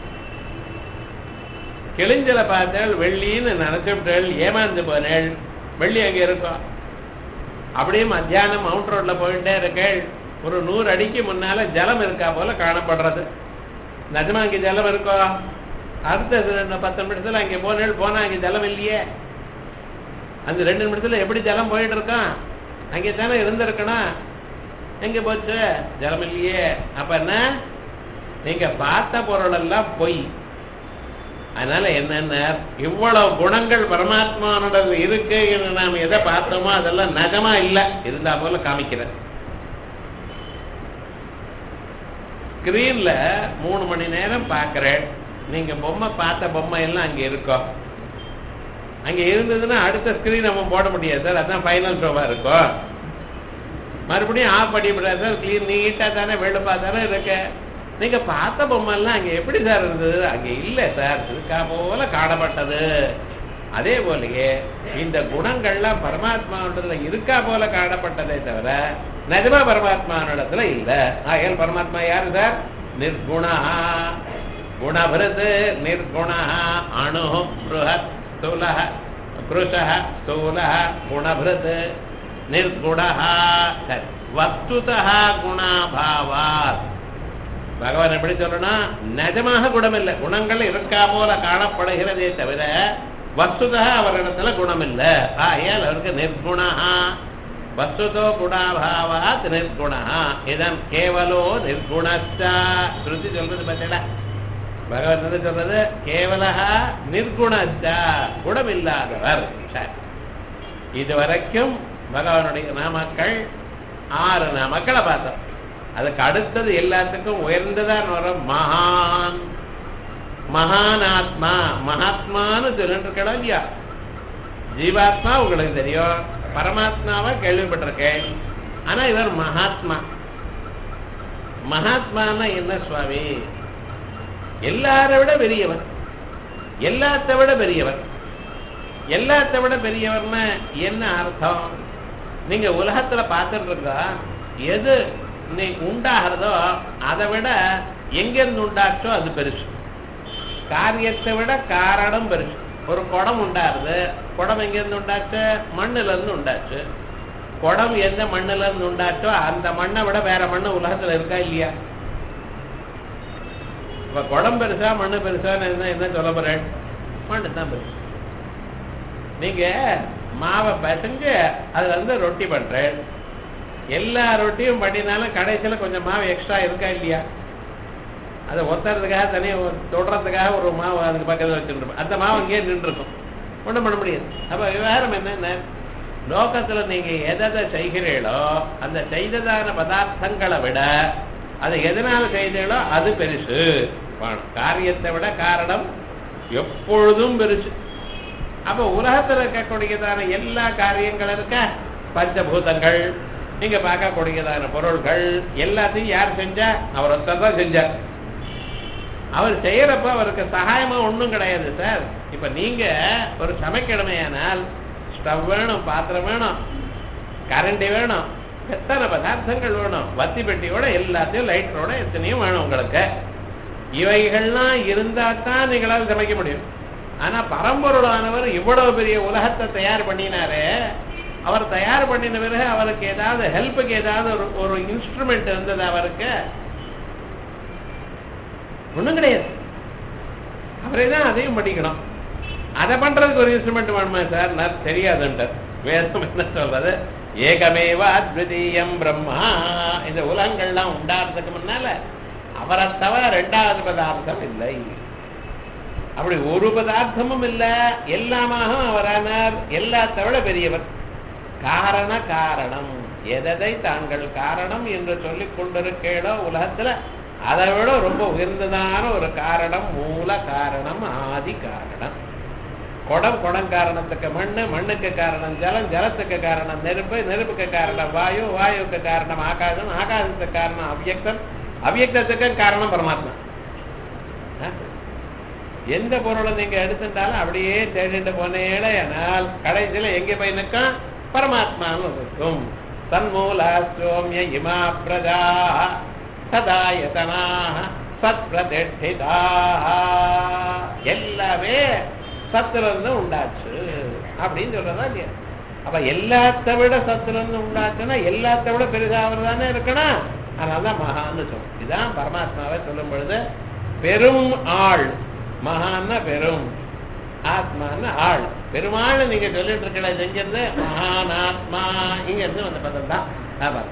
கிழிஞ்சல பார்த்தேள் வெள்ளின்னு நினைச்சுட்டேள் ஏமாந்து போனேள் வெள்ளி அங்க இருக்கும் அப்படியே மத்தியானம் மவுண்ட் ரோட்ல போயிட்டே இருக்கேள் ஒரு நூறு அடிக்கு முன்னால ஜலம் இருக்கா போல காணப்படுறது நிஜமா அங்கே ஜலம் இருக்கோ அடுத்த ரெண்டு பத்து நிமிஷத்துல அங்கே போனேள் போனா அங்கே ஜலம் இல்லையே அந்த ரெண்டு நிமிஷத்துல எப்படி ஜலம் போயிட்டு இருக்கான் அங்கே தானே இருந்திருக்கணும் எங்க போச்சு ஜலம் இல்லையே அப்ப என்ன நீங்க பார்த்த பொருள் எல்லாம் பொய் அதனால என்னென்ன இவ்வளவு குணங்கள் பரமாத்மானோட இருக்கு என்று நாம் எதை பார்த்தோமோ அதெல்லாம் நஜமா இல்லை இருந்தா போல காமிக்கிறேன் ஸ்கிரீன்ல மூணு மணி நேரம் பார்க்கிறேன் நீங்க பொம்மை பார்த்த பொம்மை எல்லாம் அங்க இருக்கும் அங்க இருந்ததுன்னா அடுத்த ஸ்கிரீன் நம்ம போட முடியாது சார் அதான் ஃபைனல் ஷோவா இருக்கும் மறுபடியும் ஆஃப் பண்ணி விடாது சார் கிளீன் நீட்டா தானே வெளுப்பா தானே இருக்கு நீங்க பார்த்த பொம்மைலாம் அங்க எப்படி சார் இருந்தது அங்க இல்ல சார் இருக்கா போல காணப்பட்டது அதே போலயே இந்த குணங்கள்லாம் பரமாத்மாவிடத்துல இருக்கா போல காணப்பட்டதே தவிர நிஜமா பரமாத்மாவிடத்துல இல்ல ஆகையால் பரமாத்மா யாரு சார் நிர்குணா குணபிரது நிர்குணா அணு பிருஹத் ஸ்தூல புருஷ ஸ்தூல குணபிரத் நிர்குண சரி வஸ்துதா குணாபாவாத் பகவான் எப்படி சொல்லணும் நிஜமாக குணம் இல்லை குணங்கள் இருக்கா போல காணப்படுகிறதே தவிர வஸ்துதா அவரிடத்துல குணம் இல்லை ஆகையால் அவருக்கு நிர்குணா வஸ்துதோ குணாபாவாத் நிர்குணா இதன் கேவலோ நிர்குணஸ்தா ஸ்ருதி சொல்றது பார்த்தீங்களா பகவான் என்ன சொல்றது கேவலா நிர்குணஸ்தா குணம் இல்லாதவர் சரி இதுவரைக்கும் பகவானுடைய நாமக்கள் ஆறு நாமக்களை பார்த்தோம் அதுக்கு அடுத்தது எல்லாத்துக்கும் உயர்ந்ததான் வரும் மகான் மகான் ஆத்மா மகாத்மான்னு சொல்லிட்டு இருக்கணும் இல்லையா ஜீவாத்மா உங்களுக்கு தெரியும் பரமாத்மாவை கேள்விப்பட்டிருக்கேன் ஆனா இவர் மகாத்மா மகாத்மானா என்ன சுவாமி எல்லாரை விட பெரியவர் எல்லாத்த விட பெரியவர் எல்லாத்த விட பெரியவர்னா என்ன அர்த்தம் நீங்க உலகத்துல பார்த்துட்டு இருக்கா எது நீ உண்டாகிறதோ அதை விட எங்கிருந்து உண்டாச்சோ அது பெருசு காரியத்தை விட காரணம் பெருசு ஒரு குடம் உண்டாருது குடம் எங்கிருந்து உண்டாச்சு மண்ணுல இருந்து உண்டாச்சு குடம் எந்த மண்ணுல இருந்து உண்டாச்சோ அந்த மண்ணை விட வேற மண்ணு உலகத்துல இருக்கா இல்லையா இப்ப குடம் பெருசா மண்ணு பெருசான்னு என்ன என்ன சொல்ல போறேன் மண்ணு தான் பெருசு நீங்க மாவை பசஞ்சு அதுல இருந்து ரொட்டி பண்றேன் எல்லா ரொட்டியும் பண்ணினாலும் கடைசியில் கொஞ்சம் மாவு எக்ஸ்ட்ரா இருக்கா இல்லையா அதை ஒத்துறதுக்காக தனியாக தொடுறதுக்காக ஒரு மாவு அதுக்கு பக்கத்தில் வச்சுருப்போம் அந்த மாவு அங்கேயே நின்றுருக்கும் ஒன்றும் பண்ண முடியாது அப்போ விவகாரம் என்னென்ன லோகத்தில் நீங்கள் எதை செய்கிறீர்களோ அந்த செய்ததான பதார்த்தங்களை விட அதை எதனால் செய்தீங்களோ அது பெருசு காரியத்தை விட காரணம் எப்பொழுதும் பெருசு அப்போ உலகத்தில் இருக்கக்கூடியதான எல்லா காரியங்களும் இருக்க பஞ்சபூதங்கள் நீங்க பார்க்கக்கூடியதான பொருள்கள் எல்லாத்தையும் யார் செஞ்சா அவர் ஒருத்தர் தான் செஞ்சார் அவர் செய்யறப்ப அவருக்கு சகாயமா ஒண்ணும் கிடையாது சார் இப்ப நீங்க ஒரு சமைக்கணுமையானால் ஸ்டவ் வேணும் பாத்திரம் வேணும் கரண்டி வேணும் எத்தனை பதார்த்தங்கள் வேணும் வத்தி பெட்டியோட எல்லாத்தையும் லைட்டரோட எத்தனையும் வேணும் உங்களுக்கு இவைகள்லாம் இருந்தா தான் நீங்களால் சமைக்க முடியும் ஆனா பரம்பொருளானவர் இவ்வளவு பெரிய உலகத்தை தயார் பண்ணினாரே அவர் தயார் பண்ணின பிறகு அவருக்கு ஏதாவது ஹெல்ப்புக்கு ஏதாவது ஒரு ஒரு இன்ஸ்ட்ருமெண்ட் இருந்தது அவருக்கு ஒண்ணும் கிடையாது அவரே தான் அதையும் படிக்கணும் அதை பண்றதுக்கு ஒரு இன்ஸ்ட்ருமெண்ட் வேணுமா சார் நான் தெரியாதுன்ட்டு வேதம் என்ன சொல்றது ஏகமேவ அத்விதீயம் பிரம்மா இந்த உலகங்கள்லாம் உண்டாடுறதுக்கு முன்னால அவரை தவிர ரெண்டாவது பதார்த்தம் இல்லை அப்படி ஒரு பதார்த்தமும் இல்ல எல்லாமாக அவரானார் எல்லாத்தை விட பெரியவர் காரண காரணம் எதை தாங்கள் காரணம் என்று சொல்லிக் கொண்டிருக்கேடோ உலகத்துல அதை விட ரொம்ப உயர்ந்ததான ஒரு காரணம் மூல காரணம் ஆதி காரணம் குடம் குடம் காரணத்துக்கு மண்ணு மண்ணுக்கு காரணம் ஜலம் ஜலத்துக்கு காரணம் நெருப்பு நெருப்புக்கு காரணம் வாயு வாயுவுக்கு காரணம் ஆகாசம் ஆகாசத்துக்கு காரணம் அவ்யக்தம் அவ்யக்தத்துக்கு காரணம் பரமாத்மா ஆ? எந்த பொருளை நீங்க எடுத்துட்டாலும் அப்படியே தேடிட்டு போனேடே ஆனால் கடைசியில எங்க போய் நிற்கும் பரமாத்மான்னு இருக்கும் தன்மூல சோமிய இமா பிரஜா சதாயதனா சத் பிரதிஷ்டிதா எல்லாமே சத்துலேருந்து உண்டாச்சு அப்படின்னு சொல்றதா இல்லையா அப்ப எல்லாத்த விட சத்துலேருந்து உண்டாச்சுன்னா எல்லாத்த விட பெரிதாக தானே இருக்கணும் அதனாலதான் மகான்னு சொல்லும் இதுதான் பரமாத்மாவை சொல்லும் பொழுது பெரும் ஆள் மகான்னா பெரும் ஆத்மான்னா ஆள் பெருமாள் நீங்க சொல்லிட்டு இருக்கல இது எங்க இருந்து மகான் ஆத்மா இங்க இருந்து வந்த பதம் தான் ஆமாம்.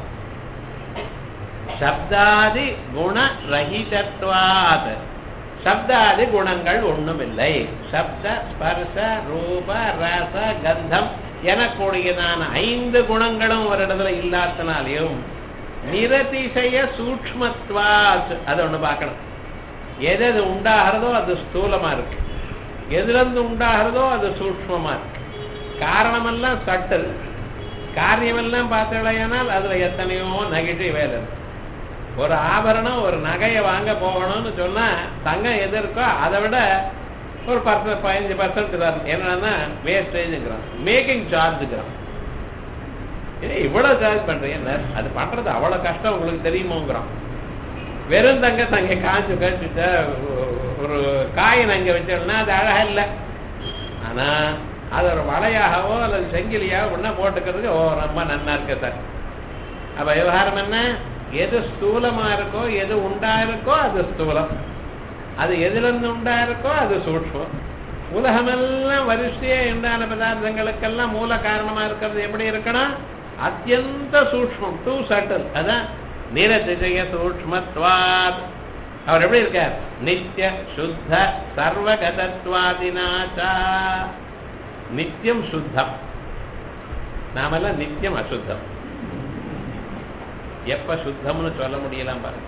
சப்தாதி குண ரஹிதத்வாத் சப்தாதி குணங்கள் ஒண்ணுமில்லை சப்த ஸ்பர்ச ரூப ரச கந்தம் எனக்கூடியதான ஐந்து குணங்களும் ஒரு இடத்துல இல்லாதனாலையும் நிரதிசய சூக்மத்வாத் அதை ஒண்ணு பார்க்கணும் எது எது உண்டாகிறதோ அது ஸ்தூலமா இருக்கு எதுல இருந்து உண்டாகிறதோ அது சூக்மமா இருக்கு காரணமெல்லாம் சட்டல் காரியமெல்லாம் பார்த்தீங்களேனால் அதுல எத்தனையோ நெகட்டிவ் வேலை இருக்கு ஒரு ஆபரணம் ஒரு நகையை வாங்க போகணும்னு சொன்னா தங்கம் எது இருக்கோ அதை விட ஒரு பத்து பதினஞ்சு பர்சன்ட் தான் என்னன்னா வேஸ்டேஜுங்கிறான் மேக்கிங் சார்ஜுங்கிறான் ஏய் இவ்வளவு சார்ஜ் பண்றீங்க அது பண்றது அவ்வளவு கஷ்டம் உங்களுக்கு தெரியுமோங்கிறான் வெறும் தங்க தங்க காஞ்சு கழிச்சுட்ட ஒரு காயின் அங்க வச்சோம்னா அது அழகா இல்லை ஆனா அது ஒரு வளையாகவோ அல்லது செங்கிலியாகவோ ஒன்றா போட்டுக்கிறதுக்கு ஓ ரொம்ப நன்னா இருக்கு சார் அப்ப விவகாரம் என்ன எது ஸ்தூலமா இருக்கோ எது உண்டா இருக்கோ அது ஸ்தூலம் அது எதுல இருந்து உண்டா இருக்கோ அது சூட்சம் உலகமெல்லாம் வரிசையா உண்டான பதார்த்தங்களுக்கெல்லாம் மூல காரணமா இருக்கிறது எப்படி இருக்கணும் அத்தியந்த சூக்மம் டூ சட்டல் அதான் நிரதிசய சூக்மத்வாத் அவர் எப்படி இருக்கார் நித்திய சுத்த சர்வகதத்வாதினாச்சா நித்தியம் சுத்தம் நாமெல்லாம் நித்தியம் அசுத்தம் எப்ப சுத்தம்னு சொல்ல முடியலாம் பாருங்க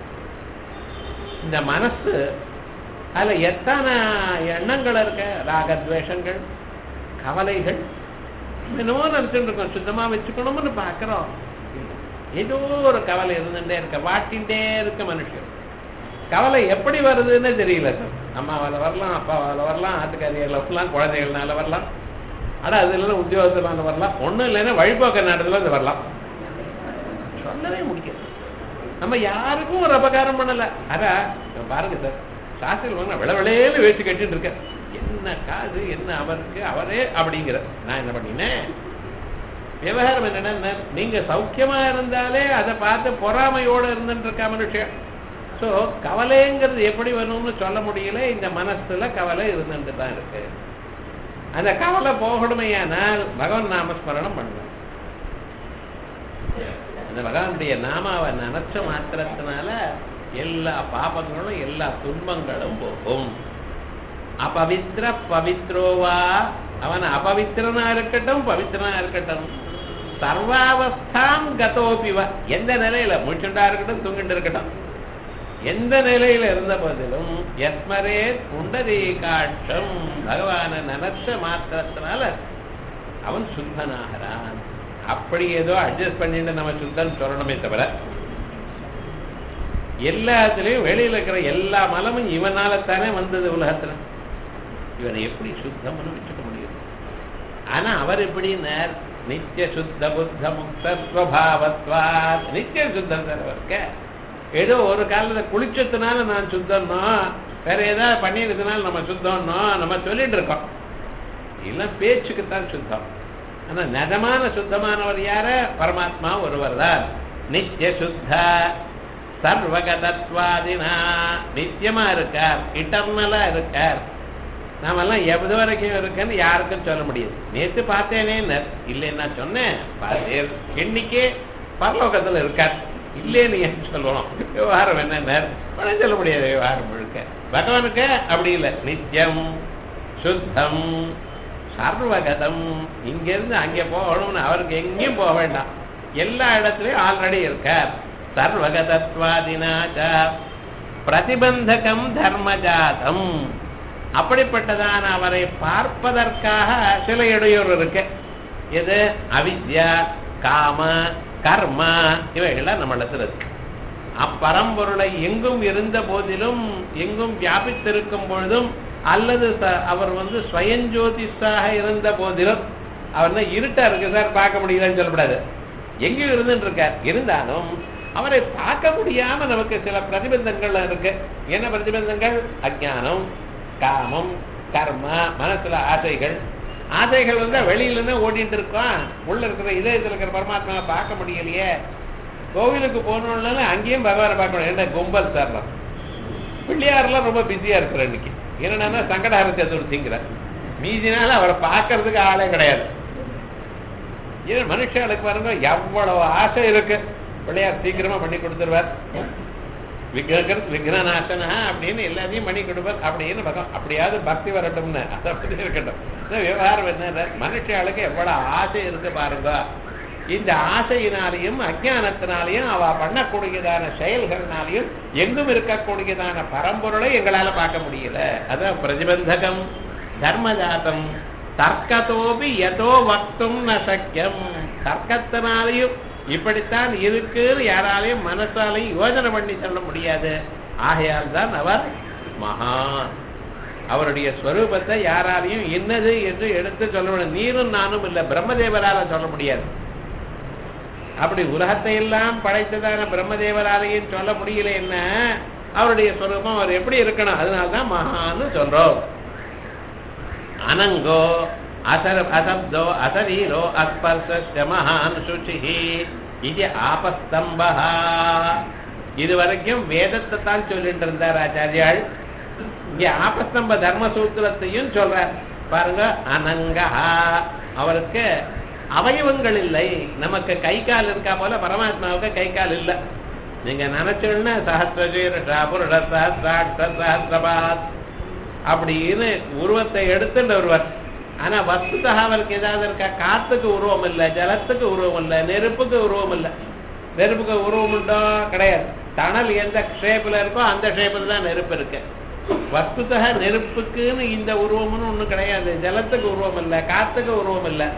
இந்த மனசு அதுல எத்தனை எண்ணங்கள் இருக்க ராகத்வேஷங்கள் கவலைகள் என்னமோ நினைச்சுட்டு இருக்கோம் சுத்தமா வச்சுக்கணும்னு பாக்குறோம் ஏதோ ஒரு கவலை இருந்துட்டே இருக்க வாட்டின்டே இருக்க மனுஷன் கவலை எப்படி வருதுன்னு தெரியல சார் அம்மாவால வரலாம் அப்பாவால வரலாம் ஆட்டுக்காரியால வரலாம் குழந்தைகள்னால வரலாம் ஆனா அதுல உத்தியோகத்தினால வரலாம் ஒண்ணும் இல்லைன்னா வழிபோக்க நடத்துல அது வரலாம் சொல்லவே முடியாது நம்ம யாருக்கும் ஒரு அபகாரம் பண்ணல அதா இப்ப பாருங்க சார் சாஸ்திரம் வாங்க விளவிளையில வேச்சு கட்டிட்டு இருக்க என்ன காது என்ன அவருக்கு அவரே அப்படிங்கிற நான் என்ன பண்ணினேன் விவகாரம் என்னன்னா நீங்க சௌக்கியமா இருந்தாலே அதை பார்த்து பொறாமையோட இருந்துட்டு இருக்கா மனுஷன் சோ கவலைங்கிறது எப்படி வரும்னு சொல்ல முடியல இந்த மனசுல கவலை இருந்துட்டு தான் இருக்கு அந்த கவலை போகணுமையானால் பகவான் நாமஸ்மரணம் பண்ணணும் அந்த பகவானுடைய நாமாவை நினைச்ச மாத்திரத்தினால எல்லா பாபங்களும் எல்லா துன்பங்களும் போகும் அபவித்ர பவித்ரோவா அவன் அபவித்திரனா இருக்கட்டும் பவித்திரனா இருக்கட்டும் சர்வாவஸ்தாம் கதோபிவ எந்த நிலையில முழிச்சுண்டா இருக்கட்டும் தூங்கிட்டு இருக்கட்டும் எந்த நிலையில இருந்த போதிலும் எஸ்மரே புண்டரீகாட்சம் பகவானை நினைச்ச மாத்திரத்தினால அவன் சுத்தனாகிறான் அப்படி ஏதோ அட்ஜஸ்ட் பண்ணிட்டு நம்ம சுத்தம் சொல்லணுமே தவிர எல்லாத்துலயும் வெளியில இருக்கிற எல்லா மலமும் இவனால தானே வந்தது உலகத்துல இவனை எப்படி சுத்தம்னு வச்சுக்க முடியும் ஆனா அவர் எப்படின்னார் நித்திய சுத்த புத்த முக்த ஸ்வபாவத்வா நித்திய சுத்தம் சார் அவருக்கு ஏதோ ஒரு காலத்துல குளிச்சதுனால நான் சுத்தம்னோ வேற ஏதாவது பண்ணிருந்ததுனால நம்ம சுத்தம்னோ நம்ம சொல்லிட்டு இருக்கோம் இல்ல பேச்சுக்குத்தான் சுத்தம் ஆனா நிஜமான சுத்தமானவர் யார பரமாத்மா ஒருவர் தான் நித்திய சுத்த சர்வகதத்வாதினா நித்தியமா இருக்கார் இட்டர்னலா இருக்கார் நாமெல்லாம் எது வரைக்கும் இருக்குன்னு யாருக்கும் சொல்ல முடியாது நேத்து பார்த்தேனே இல்லைன்னு நான் சொன்னேன் பார்த்தேன் இன்னைக்கு பரலோகத்துல இருக்கார் இல்லைன்னு ஏன் சொல்லுவோம் விவகாரம் என்ன பணம் சொல்ல முடியாது விவகாரம் முழுக்க பகவானுக்கு அப்படி இல்லை நித்தியம் சுத்தம் சர்வகதம் இங்கிருந்து அங்கே போகணும்னு அவருக்கு எங்கேயும் போக வேண்டாம் எல்லா இடத்துலயும் ஆல்ரெடி இருக்கார் சர்வகதத்வாதினாச்ச பிரதிபந்தகம் தர்மஜாதம் அப்படிப்பட்டதான அவரை பார்ப்பதற்காக சில இடையூறு இருக்கு எது அவித்யா காம கர்ம இவைகள்லாம் நம்மளிடத்தில் இருக்கு அப்பரம்பொருளை எங்கும் இருந்த போதிலும் எங்கும் வியாபித்திருக்கும் பொழுதும் அல்லது ச- அவர் வந்து ஸ்வயஞ்சோதிஷாக இருந்த போதிலும் அவர் தான் இருட்டா இருக்கு சார் பார்க்க முடியலன்னு சொல்லக்கூடாது எங்கேயும் இருந்துட்டு இருக்கார் இருந்தாலும் அவரை பார்க்க முடியாம நமக்கு சில பிரதிபந்தங்கள் இருக்கு என்ன பிரதிபந்தங்கள் அஜானம் காமம் கர்ம மனசுல ஆசைகள் ஆசைகள் வந்து வெளியில இருந்து ஓடிட்டு இருக்கோம் உள்ள இருக்கிற இதயத்துல இருக்கிற பரமாத்மாவை பார்க்க முடியலையே கோவிலுக்கு போனோம்னால அங்கேயும் பகவானை பார்க்கணும் என்ன கும்பல் சார் பிள்ளையாரெல்லாம் ரொம்ப பிஸியா இருக்கிற இன்னைக்கு என்னன்னா சங்கடார சதுர்த்திங்கிற மீதி நாள் அவரை பார்க்கறதுக்கு ஆளே கிடையாது ஏன் மனுஷனுக்கு பாருங்க எவ்வளவு ஆசை இருக்கு பிள்ளையார் சீக்கிரமா பண்ணி கொடுத்துருவார் விக்ரகர் விக்னநாசனா அப்படின்னு எல்லாத்தையும் பண்ணி கொடுப்பார் அப்படின்னு பகம் அப்படியாவது பக்தி வரட்டும்னு அது அப்படி இருக்கட்டும் இந்த விவகாரம் என்ன மனுஷாளுக்கு எவ்வளவு ஆசை இருக்கு பாருங்க இந்த ஆசையினாலையும் அஜானத்தினாலையும் அவ பண்ணக்கூடியதான செயல்கள்னாலையும் எங்கும் இருக்கக்கூடியதான பரம்பொருளை எங்களால பார்க்க முடியல அதான் பிரதிபந்தகம் தர்மஜாதம் தர்க்கத்தோபி எதோ வக்தும் ந சக்கியம் தர்க்கத்தினாலையும் இப்படித்தான் இருக்குன்னு யாராலையும் மனசாலையும் யோஜனை பண்ணி சொல்ல முடியாது ஆகையால் தான் அவர் மகான் அவருடைய ஸ்வரூபத்தை யாராலையும் என்னது என்று எடுத்து சொல்ல முடியாது நீரும் நானும் இல்லை பிரம்மதேவரால சொல்ல முடியாது அப்படி உலகத்தை எல்லாம் படைத்ததான பிரம்மதேவராலையும் சொல்ல முடியல என்ன அவருடைய ஸ்வரூபம் அவர் எப்படி இருக்கணும் அதனால்தான் மகான்னு சொல்றோம் அனங்கோ அசர அசப்தோ அசரீரோ அஸ்பர்ஷ மகான் சுச்சிஹி இது ஆபஸ்தம்பா இது வரைக்கும் வேதத்தை தான் சொல்லிட்டு இருந்தார் ஆச்சாரியாள் இங்க ஆபஸ்தம்ப தர்ம சூத்திரத்தையும் சொல்றார் பாருங்க அனங்கா அவருக்கு அவயவங்கள் இல்லை நமக்கு கை கால் இருக்கா போல பரமாத்மாவுக்கு கை கால் இல்லை நீங்க நினைச்சோன்னா சஹசிரஜீரா புருட சஹசிராட்ச சஹசிரபாத் அப்படின்னு உருவத்தை எடுத்துட்டு வருவார் ஆனா வஸ்துதா அவருக்கு ஏதாவது இருக்கா காத்துக்கு உருவம் இல்லை ஜலத்துக்கு உருவம் இல்லை நெருப்புக்கு உருவம் இல்லை நெருப்புக்கு உருவம் உண்டோ கிடையாது தணல் எந்த ஷேப்ல இருக்கோ அந்த ஷேப்பில் தான் நெருப்பு இருக்கு வஸ்துதா நெருப்புக்குன்னு இந்த உருவம்னு ஒண்ணும் கிடையாது ஜலத்துக்கு உருவம் இல்லை காத்துக்கு உருவம் இல்லை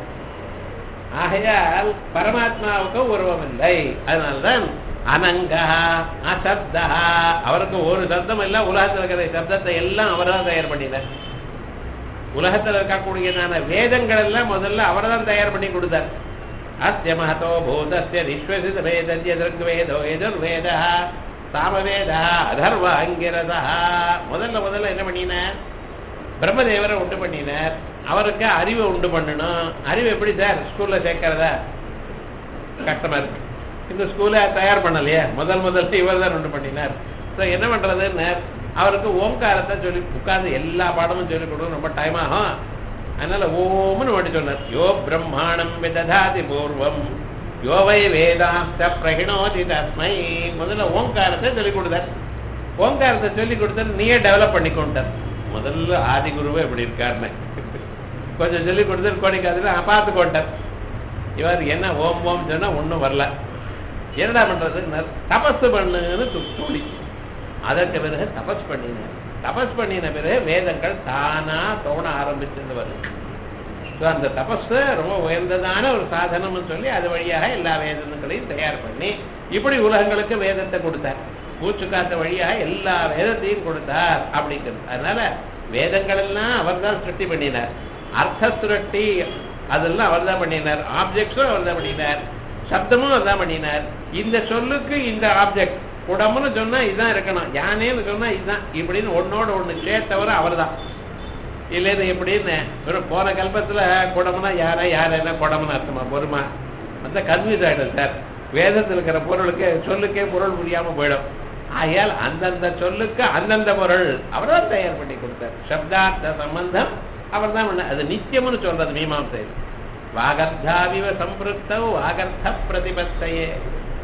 ஆகையால் பரமாத்மாவுக்கு உருவம் இல்லை அதனால்தான் அனங்கா அசப்தா அவருக்கு ஒரு சப்தம் இல்ல உலகத்தில் இருக்கிற சப்தத்தை எல்லாம் அவர் தான் தயார் பண்ணினார் உலகத்தில் இருக்கக்கூடியதான வேதங்கள் எல்லாம் முதல்ல அவர் தான் தயார் பண்ணி கொடுத்தார் அஸ்ய மகதோ பூதஸ்ய விஸ்வசித வேதத்ய திருக்வேதோ எதிர்வேத சாமவேதா அதர்வ அங்கிரதா முதல்ல முதல்ல என்ன பண்ணினார் பிரம்மதேவரை உண்டு பண்ணினார் அவருக்கு அறிவை உண்டு பண்ணணும் அறிவு எப்படி சார் ஸ்கூல்ல சேர்க்கறதா கஷ்டமா இருக்கு இந்த ஸ்கூலை தயார் பண்ணலையே முதல் முதல்ல இவர் தான் உண்டு பண்ணினார் ஸோ என்ன பண்றதுன்னு அவருக்கு ஓங்காரத்தை சொல்லி உட்கார்ந்து எல்லா பாடமும் சொல்லி கொடுக்கணும் ரொம்ப டைம் ஆகும் அதனால ஓம்னு மட்டும் சொன்னார் யோ பிரம்மாணம் விததாதி பூர்வம் யோவை வேதாந்த பிரகிணோதி தஸ்மை முதல்ல ஓங்காரத்தை சொல்லி கொடுத்தார் ஓங்காரத்தை சொல்லி கொடுத்தார் நீயே டெவலப் பண்ணி கொண்டார் முதல்ல ஆதி குருவே எப்படி இருக்காருன்னு கொஞ்சம் சொல்லி கொடுத்தார் கோடிக்காதுல பார்த்து கொண்டார் இவர் என்ன ஓம் ஓம் சொன்னா ஒன்றும் வரல என்னடா பண்றது தபஸ் பண்ணுன்னு து- தூளி அதற்கு பிறகு தபஸ் பண்ணினார் தபஸ் பண்ணின பிறகு வேதங்கள் தானா தோண ஆரம்பிச்சது வருது So, அந்த தபஸ் ரொம்ப உயர்ந்ததான ஒரு சாதனம்னு சொல்லி அது வழியாக எல்லா வேதங்களையும் தயார் பண்ணி இப்படி உலகங்களுக்கு வேதத்தை கொடுத்தார் மூச்சு காத்த வழியாக எல்லா வேதத்தையும் கொடுத்தார் அப்படிங்கிறது அதனால வேதங்கள் எல்லாம் அவர் தான் சிருஷ்டி பண்ணினார் அர்த்த சுரட்டி அதெல்லாம் அவர் தான் பண்ணினார் ஆப்ஜெக்ட்ஸும் அவர் தான் பண்ணினார் சப்தமும் அவர் தான் பண்ணினார் இந்த சொல்லுக்கு இந்த ஆப்ஜெக்ட் குடம்னு சொன்னா இதுதான் இருக்கணும் யானேன்னு சொன்னா இதுதான் இப்படின்னு ஒன்னோட ஒண்ணு சேர்த்தவர் அவர் தான் இல்லைன்னு எப்படின்னு வெறும் போன கல்பத்துல குடம்னா யாரா யார் என்ன குடம்னு அர்த்தமா பொறுமா அந்த கன்ஃபியூஸ் ஆயிடும் சார் வேதத்தில் இருக்கிற பொருளுக்கு சொல்லுக்கே பொருள் புரியாம போயிடும் ஆகையால் அந்தந்த சொல்லுக்கு அந்தந்த பொருள் அவர் தான் தயார் பண்ணி கொடுத்தார் சப்தார்த்த சம்பந்தம் அவர் தான் அது நித்தியம்னு சொல்றது மீமாம்சையில் வாகர்த்தாவிவ சம்பிருத்தவ் வாகர்த்த பிரதிபத்தையே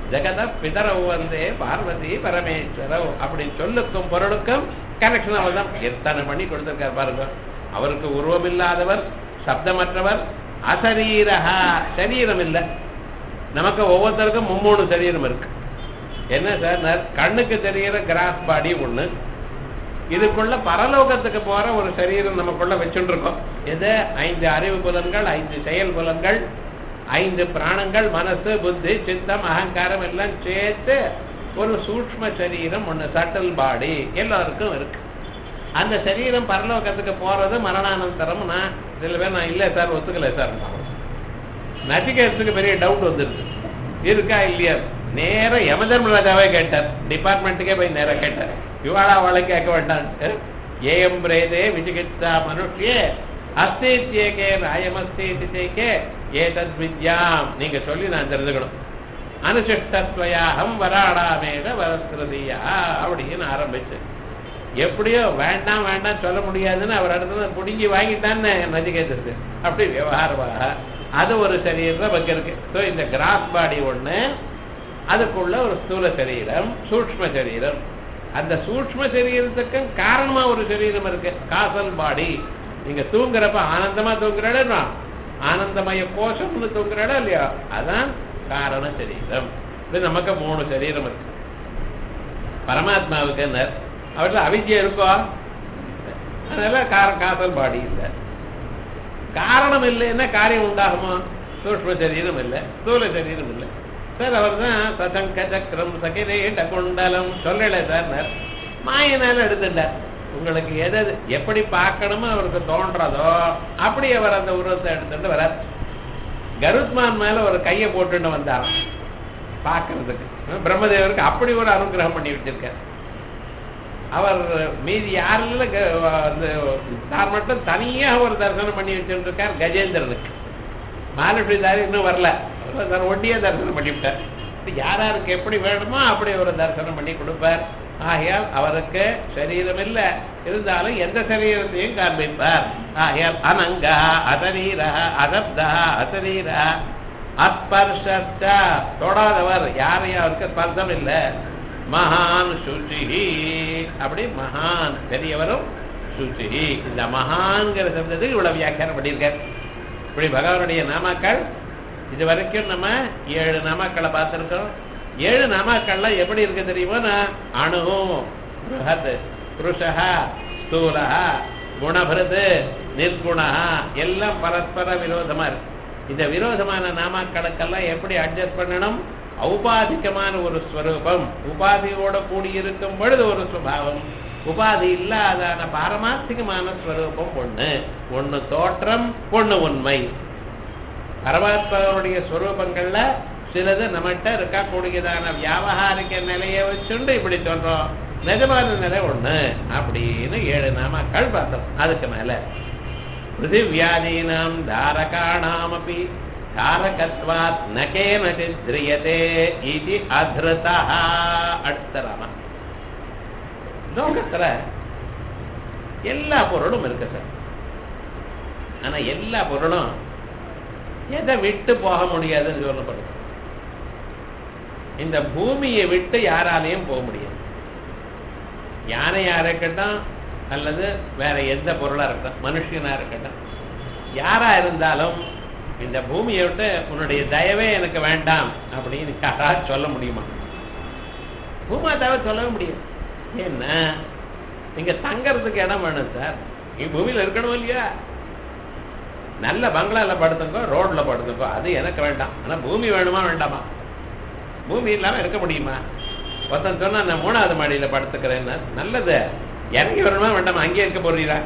ஜெகத பிதரவு வந்தே பார்வதி பரமேஸ்வரவ் அப்படின்னு சொல்லுக்கும் பொருளுக்கும் கனெக்ஷன் அவர் தான் எத்தனை பண்ணி கொடுத்திருக்கார் பாருங்க அவருக்கு உருவம் இல்லாதவர் சப்தமற்றவர் அசரீரஹா சரீரம் இல்லை நமக்கு ஒவ்வொருத்தருக்கும் மும்மூணு சரீரம் இருக்கு என்ன சார் நான் கண்ணுக்கு தெரிகிற கிராஸ் பாடி ஒண்ணு இதுக்குள்ள பரலோகத்துக்கு போற ஒரு சரீரம் நமக்குள்ள வச்சுட்டு இருக்கோம் எது ஐந்து அறிவு புலன்கள் ஐந்து செயல் புலன்கள் ஐந்து பிராணங்கள் மனசு புத்தி சித்தம் அகங்காரம் எல்லாம் சேர்த்து ஒரு சூக்ம சரீரம் ஒண்ணு சட்டல் பாடி எல்லாருக்கும் இருக்கு அந்த சரீரம் பரலோகத்துக்கு போறது மரணானந்தரம் நான் சில பேர் நான் இல்லை சார் ஒத்துக்கல சார் நச்சிகேதத்துக்கு பெரிய டவுட் வந்துருக்கு இருக்கா இல்லையா நேர யமதர்மராஜாவே கேட்டார் டிபார்ட்மெண்ட்டுக்கே போய் நேரா கேட்டார் இவாளா அவளை கேட்க வேண்டான்ட்டு ஏஎம் பிரேதே விசிகித்சா மனுஷ்யே அஸ்தேத்தியேகே ராயமஸ்தேதிகே ஏதத் வித்யாம் நீங்க சொல்லி நான் தெரிஞ்சுக்கணும் அனுசிஷ்டத்வயாகம் வராடாமேத வரஸ்கிருதியா அப்படின்னு ஆரம்பிச்சு எப்படியோ வேண்டாம் வேண்டாம் சொல்ல முடியாதுன்னு அவர் அடுத்தது பிடுங்கி வாங்கிட்டான்னு நச்சிகேதத்து அப்படி விவகாரமாக அது ஒரு சரீரம் பக்கம் இருக்கு ஸோ இந்த கிராஸ் பாடி ஒண்ணு அதுக்குள்ள ஒரு ஸ்தூல சரீரம் சூக்ம சரீரம் அந்த சூக்ம சரீரத்துக்கும் காரணமா ஒரு சரீரம் இருக்கு காசல் பாடி நீங்க தூங்குறப்ப ஆனந்தமா தூங்குறாடா ஆனந்தமய கோஷம்னு தூங்குறாடா இல்லையா அதான் காரண சரீரம் இது நமக்கு மூணு சரீரம் இருக்கு பரமாத்மாவுக்கு என்ன அவர்ல அவிஜயம் இருக்கோ அதனால கார காசல் பாடி இல்லை காரணம் இல்லைன்னா காரியம் உண்டாகுமா சூக்ம சரீரம் இல்லை ஸ்தூல சரீரம் இல்லை சார் அவர் தான் சதங்க சக்கரம் சகிரேட குண்டலம் சொல்லல சார் மாயனால எடுத்துட்டார் உங்களுக்கு எது எப்படி பார்க்கணுமோ அவருக்கு தோன்றதோ அப்படி அவர் அந்த உருவத்தை எடுத்துட்டு வரார் கருத்மான் மேல ஒரு கையை போட்டுன்னு வந்தார் பார்க்கறதுக்கு பிரம்மதேவருக்கு அப்படி ஒரு அனுகிரகம் பண்ணி வச்சிருக்கார் அவர் மீதி யாரில் தான் மட்டும் தனியாக ஒரு தரிசனம் பண்ணி வச்சுட்டு இருக்கார் கஜேந்திரனுக்கு மாலப்பிதாரி இன்னும் வரல சார் ஒட்டியே தரிசனம் பண்ணிவிட்டார் யார் யாருக்கு எப்படி வேணுமோ அப்படி ஒரு தரிசனம் பண்ணி கொடுப்பார் ஆகையால் அவருக்கு சரீரம் இல்லை இருந்தாலும் எந்த சரீரத்தையும் காண்பிப்பார் ஆகையால் அனங்கா அசரீரா அசப்தா அசரீரா அஸ்பர்ஷா தொடாதவர் யாரையும் அவருக்கு ஸ்பர்சம் இல்லை மகான் சுச்சிஹி அப்படி மகான் பெரியவரும் சுச்சிஹி இந்த மகான்கிற சப்தத்துக்கு இவ்வளவு வியாக்கியானம் பண்ணியிருக்கார் இப்படி பகவானுடைய நாமாக்கள் இது வரைக்கும் நம்ம ஏழு நாமாக்களை பார்த்துருக்கோம் ஏழு நாமாக்கள்ல எப்படி இருக்கு தெரியுமா அணு பிருஹத் புருஷா ஸ்தூலா குணபிரது நிர்குணா எல்லாம் பரஸ்பர விரோதமா இருக்கு இந்த விரோதமான நாமாக்களுக்கெல்லாம் எப்படி அட்ஜஸ்ட் பண்ணணும் ஔபாதிகமான ஒரு ஸ்வரூபம் உபாதியோட கூடியிருக்கும் பொழுது ஒரு சுபாவம் உபாதி இல்லாதான பாரமார்த்திகமான ஸ்வரூபம் ஒண்ணு ஒண்ணு தோற்றம் ஒண்ணு உண்மை பரமாத்மாவுடைய ஸ்வரூபங்கள்ல சிலது நம்மகிட்ட இருக்கக்கூடியதான வியாபகாரிக நிலையை வச்சுண்டு இப்படி சொல்றோம் நிஜமான நிலை ஒண்ணு அப்படின்னு ஏழு நாமக்கள் பார்த்தோம் அதுக்கு மேல பிருத்திவியாதீனாம் தாரகாணாமப்பி தாரகத்வாத் நகேனச்சித் திரியதே இது அதிருதா அடுத்த ராம லோகத்துல எல்லா பொருளும் இருக்கு சார் ஆனா எல்லா பொருளும் எதை விட்டு போக முடியாதுன்னு சொல்லப்படுது இந்த பூமியை விட்டு யாராலையும் போக முடியாது யானையா இருக்கட்டும் அல்லது வேற எந்த பொருளா இருக்கட்டும் மனுஷனா இருக்கட்டும் யாரா இருந்தாலும் இந்த பூமியை விட்டு உன்னுடைய தயவே எனக்கு வேண்டாம் அப்படின்னு யாராவது சொல்ல முடியுமா பூமாதாவை சொல்லவே முடியும் ஏன்னா நீங்க தங்கறதுக்கு இடம் வேணும் சார் நீ பூமியில இருக்கணும் இல்லையா நல்ல பங்களால படுத்துக்கோ ரோட்ல படுத்துக்கோ அது எனக்கு வேண்டாம் ஆனா பூமி வேணுமா வேண்டாமா பூமி இல்லாம இருக்க முடியுமா ஒருத்தன் சொன்னா நான் மூணாவது மாடியில படுத்துக்கிறேன்னா நல்லது இறங்கி வரணுமா வேண்டாமா அங்கேயே இருக்க போறீரா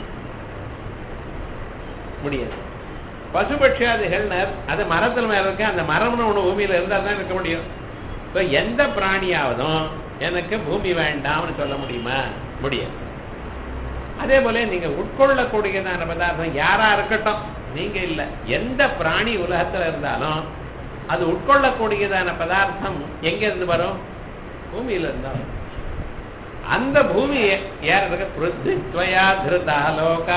முடியாது பசுபட்சியாதிகள்னர் அது மரத்தில் மேல இருக்க அந்த மரம்னு ஒண்ணு பூமியில இருந்தா தான் இருக்க முடியும் இப்போ எந்த பிராணியாவதும் எனக்கு பூமி வேண்டாம்னு சொல்ல முடியுமா முடியாது அதே போல நீங்க உட்கொள்ளக்கூடியதான பதார்த்தம் யாரா இருக்கட்டும் நீங்க இல்ல எந்த பிராணி உலகத்துல இருந்தாலும் அது உட்கொள்ளக்கூடியதான பதார்த்தம் எங்க இருந்து வரும் பூமியில இருந்தா வரும். அந்த பூமி யார் இருக்கு பிருத்தித்வயா திருதா லோகா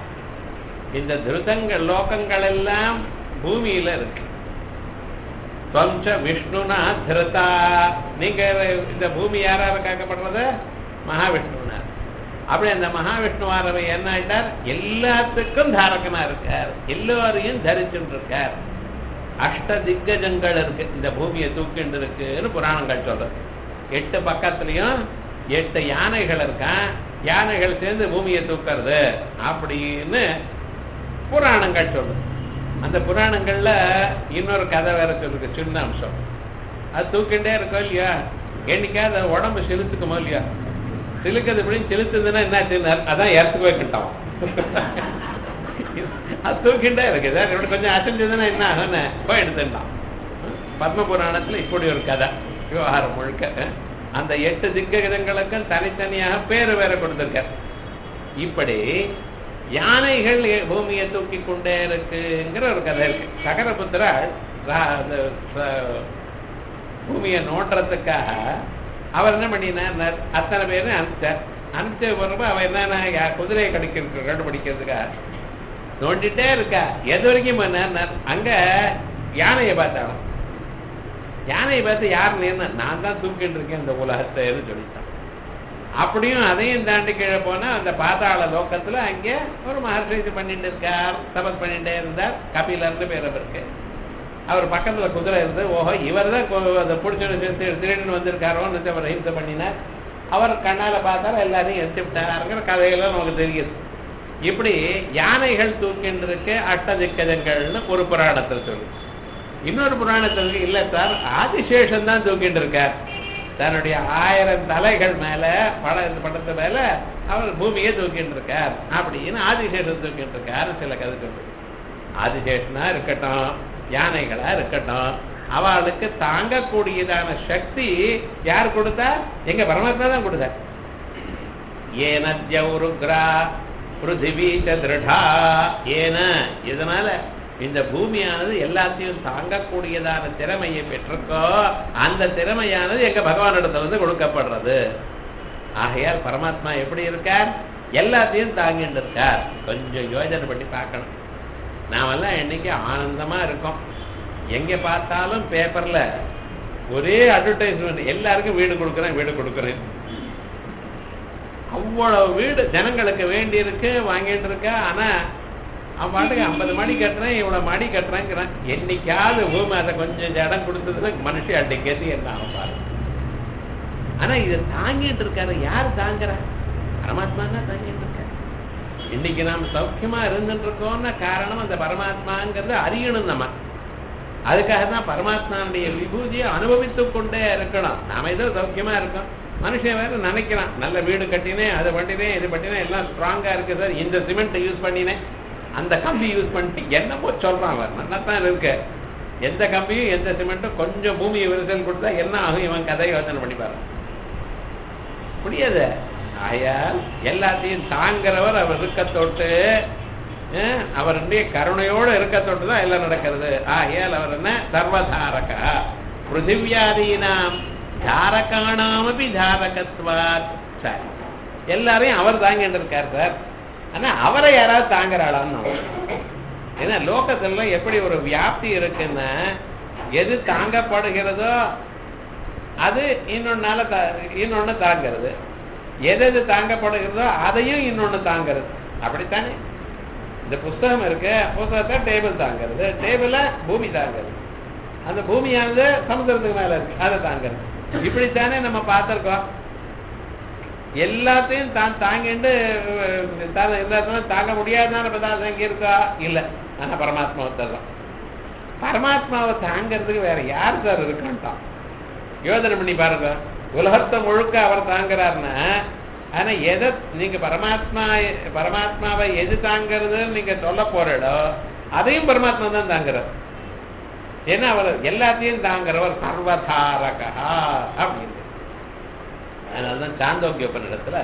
இந்த திருதங்கள் லோகங்கள் எல்லாம் பூமியில இருக்கு துவம்ச விஷ்ணுனா திருதா நீங்க இந்த பூமி யாரால காக்கப்படுறது மகாவிஷ்ணுனா அப்படி அந்த மகாவிஷ்ணுவாரவை என்ன ஆயிட்டார் எல்லாத்துக்கும் தாரகனா இருக்கார் எல்லோரையும் தரிச்சுட்டு இருக்கார் அஷ்ட திக்கஜங்கள் இருக்கு இந்த பூமியை தூக்கிண்டு இருக்குன்னு புராணங்கள் சொல்றது எட்டு பக்கத்துலயும் எட்டு யானைகள் இருக்கான் யானைகள் சேர்ந்து பூமியை தூக்கிறது அப்படின்னு புராணங்கள் சொல்லுது அந்த புராணங்கள்ல இன்னொரு கதை வேற சொல்லுது சின்ன அம்சம் அது தூக்கிண்டே இருக்கோம் இல்லையா என்னைக்காவது அது உடம்பு செலுத்துக்குமோ இல்லையா சிலுக்கிறது இப்படின்னு செலுத்துதுன்னா என்ன அதான் இறத்துக்கு வைக்கிட்டோம் அது தூக்கிண்டே இருக்குது இப்படி கொஞ்சம் அசைஞ்சதுன்னா என்ன ஆகும்னு போய் எடுத்துடலாம் பத்ம புராணத்துல இப்படி ஒரு கதை விவகாரம் முழுக்க அந்த எட்டு திக்ககிதங்களுக்கும் தனித்தனியாக பேரு வேற கொடுத்திருக்கார் இப்படி யானைகள் எ- பூமியை தூக்கி கொண்டே இருக்குங்கிற ஒரு கதை இருக்கு சகரபுத்திரால் ரா- அந்த ச- பூமியை நோட்டுறதுக்காக அவர் என்ன பண்ணினார் அத்தனை பேரும் அனுப்பிச்சார் அனுப்பிச்ச பிறகு அவன் என்னன்னா யா- குதிரையை கடிக்கிறது கண்டுபிடிக்கிறதுக்காக நோண்டிட்டே இருக்கா எது வரைக்கும் பண்ணார் அங்க யானையை பார்த்தாலும் யானையை பார்த்து யார் என்ன நான் தான் தூக்கிட்டு இருக்கேன் இந்த உலகத்தைன்னு சொல்லிட்டான் அப்படியும் அதையும் தாண்டி கீழே போனா அந்த பாதாள லோக்கத்துல அங்கே ஒரு மகர்ஷி இது பண்ணிட்டு இருக்கார் தபஸ் பண்ணிட்டே இருந்தார் கபிலர்னு பேர் அவருக்கு அவர் பக்கத்துல குதிரை இருந்து ஓஹோ இவர் தான் அதை பிடிச்சி திருடின்னு வந்திருக்காரோன்னு அவர் ஹிம்சை பண்ணினார் அவர் கண்ணால பார்த்தாரு எல்லாரையும் எடுத்து விட்டாருங்கிற கதையெல்லாம் நமக்கு தெரியுது இப்படி யானைகள் தூக்கின்னு இருக்கு அட்டதிக்கஜங்கள்னு ஒரு புராணத்தில் சொல்லு இன்னொரு புராணத்தில் இல்ல சார் ஆதிசேஷன் தான் தூக்கிட்டு இருக்கார் தன்னுடைய ஆயிரம் தலைகள் மேல பட படத்து மேல அவர் பூமியை தூக்கிட்டு இருக்கார் அப்படின்னு ஆதிசேஷன் தூக்கிட்டு இருக்கார் சில கதை சொல்லு ஆதிசேஷனா இருக்கட்டும் யானைகளா இருக்கட்டும் அவளுக்கு தாங்கக்கூடியதான சக்தி யார் கொடுத்தா எங்க பரமாத்மா தான் கொடுத்தார் ஏனத்யௌருக்ரா பிருத்திவி ச திருடா ஏன இதனால இந்த பூமியானது எல்லாத்தையும் தாங்கக்கூடியதான திறமையை பெற்றிருக்கோ அந்த திறமையானது எங்க பகவானிடத்துல இருந்து கொடுக்கப்படுறது ஆகையால் பரமாத்மா எப்படி இருக்கார் எல்லாத்தையும் தாங்கிட்டு இருக்கார் கொஞ்சம் யோஜனை பண்ணி பார்க்கணும் நாமெல்லாம் இன்னைக்கு ஆனந்தமா இருக்கோம் எங்க பார்த்தாலும் பேப்பர்ல ஒரே அட்வர்டைஸ்மெண்ட் எல்லாருக்கும் வீடு கொடுக்குறேன் வீடு கொடுக்குறேன் அவ்வளவு வீடு ஜனங்களுக்கு வேண்டி இருக்கு வாங்கிட்டு இருக்க ஆனா அவன் பாட்டுக்கு ஐம்பது மாடி கட்டுறேன் இவ்வளவு மாடி கட்டுறேங்கிறான் என்னைக்காவது பூமி அதை கொஞ்சம் இடம் கொடுத்ததுன்னா மனுஷன் அடிக்கிறது என்ன ஆகும் பாரு ஆனா இதை தாங்கிட்டு இருக்காரு யார் தாங்குறா பரமாத்மா தான் தாங்கிட்டு இருக்காரு இன்னைக்கு நாம் சௌக்கியமா இருந்துட்டு இருக்கோம்னா காரணம் அந்த பரமாத்மாங்கிறது அறியணும் நம்ம அதுக்காக தான் பரமாத்மாவுடைய விபூதியை அனுபவித்துக் கொண்டே இருக்கணும் நாம ஏதோ சௌக்கியமா இருக்கோம் மனுஷன் வேற நினைக்கிறான் நல்ல வீடு கட்டினேன் அதை பண்ணினேன் இது பண்ணினேன் எல்லாம் ஸ்ட்ராங்கா இருக்கு சார் இந்த சிமெண்ட் யூஸ் பண்ணினேன் அந்த கம்பி யூஸ் பண்ணிட்டு என்னமோ சொல்றான் அவன் நல்லா தான் இருக்கு எந்த கம்பியும் எந்த சிமெண்ட்டும் கொஞ்சம் பூமியை விரிசல் கொடுத்தா என்ன ஆகும் இவன் கதை யோசனை பண்ணி பாரு முடியாது ஆயால் எல்லாத்தையும் தாங்கிறவர் அவர் இருக்க தொட்டு அஹ், அவருடைய கருணையோடு இருக்க தொட்டு தான் எல்லாம் நடக்கிறது ஆகையால் அவர் என்ன சர்வதாரகா பிருத்திவியாதீனாம் தாரகானாமபி தாரகத்வாத் சரி எல்லாரையும் அவர் தாங்கிட்டு இருக்கார் சார் ஆனா அவரை யாராவது தாங்குறாளான்னு நம்ம. ஏன்னா லோகத்துல எப்படி ஒரு வியாப்தி இருக்குன்னா எது தாங்கப்படுகிறதோ அது இன்னொன்னால தா- இன்னொன்னு தாங்கிறது எது எது தாங்கப்படுகிறதோ அதையும் இன்னொன்னு தாங்கிறது அப்படித்தானே இந்த புஸ்தகம் இருக்கு புஸ்தகத்தை டேபிள் தாங்கிறது டேபிள பூமி தாங்கிறது அந்த பூமியானது சமுத்திரத்துக்கு மேல இருக்கு அதை தாங்கிறது இப்படித்தானே நம்ம பார்த்திருக்கோம் எல்லாத்தையும் தான் தாங்கிட்டு அஹ், தான் எல்லாத்தையும் தாங்க முடியாதுதான பதார்த்தம் இங்க இருக்கா இல்ல ஆனா பரமாத்மா ஒருத்தர் பரமாத்மாவை தாங்கிறதுக்கு வேற யார் சார் இருக்கான்ட்டான் யோசனை பண்ணி பாருங்க உலகத்தை முழுக்க அவர் தாங்குறாருன்னா ஆனா எதை நீங்க பரமாத்மா பரமாத்மாவை எது தாங்கிறதுன்னு நீங்க சொல்ல போறடோ அதையும் பரமாத்மா தான் தாங்குறார் ஏன்னா அவர் எல்லாத்தையும் தாங்குறவர் சர்வதாரகா அப்படின்னு அதனாலதான் சாந்தோக்கிய உபநிடத்துல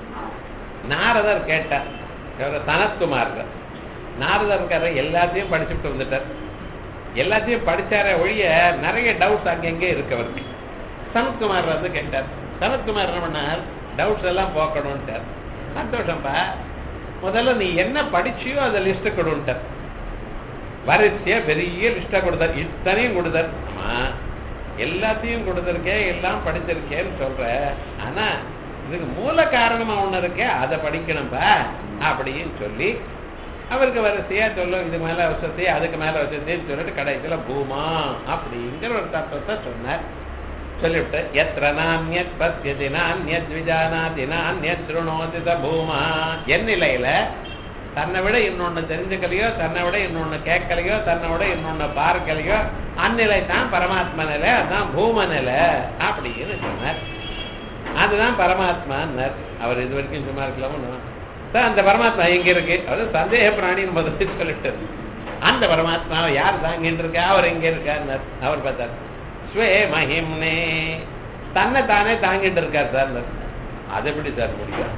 நாரதர் கேட்டார் இவர் சனத்குமார் நாரதர் இருக்காரு எல்லாத்தையும் படிச்சுட்டு வந்துட்டார் எல்லாத்தையும் படிச்சார ஒழிய நிறைய டவுட்ஸ் அங்கங்கே இருக்கு அவருக்கு சனத்குமார் வந்து கேட்டார் சனத்குமார் என்ன பண்ணார் டவுட்ஸ் எல்லாம் போக்கணும்ட்டார் சந்தோஷம்பா முதல்ல நீ என்ன படிச்சியோ அதை லிஸ்ட் கொடுன்ட்டார் வரிசையா பெரிய லிஸ்டா கொடுத்தார் இத்தனையும் கொடுத்தார் ஆமா எல்லாத்தையும் கொடுத்துருக்கேன் எல்லாம் படிச்சிருக்கேன்னு சொல்ற ஆனா இதுக்கு மூல காரணமா ஒண்ணு இருக்கே அதை படிக்கணும்பா அப்படின்னு சொல்லி அவருக்கு வரிசையா சொல்லும் இது மேல வசதி அதுக்கு மேல வசதின்னு சொல்லிட்டு கடைசியில பூமா அப்படிங்கிற ஒரு தத்துவத்தை சொன்னார் சொல்லிவிட்டு எத்திர நானியத் பசியதி நானியத் விஜானாதி நானியத் திருணோதி ச பூமா என் நிலையில தன்னை விட இன்னொன்னு தெரிஞ்சுக்கலையோ தன்னை விட இன்னொன்னு கேட்கலையோ தன்னை விட இன்னொன்னு பார்க்கலையோ அந்நிலை தான் பரமாத்மா நிலை அதுதான் பூம நிலை அப்படின்னு சொன்னார் அதுதான் பரமாத்மான்னார் அவர் இது வரைக்கும் சும்மா இருக்கலாமோ சார் அந்த பரமாத்மா எங்க இருக்கு அவர் சந்தேக பிராணின்னு முதல்ல சொல்லிட்டு அந்த பரமாத்மாவை யார் தாங்கிட்டு இருக்கா அவர் எங்க இருக்கார் அவர் பார்த்தார் ஸ்வே மஹிம்னே தன்னை தானே தாங்கிட்டு இருக்கார் சார் அது எப்படி சார் முடியும்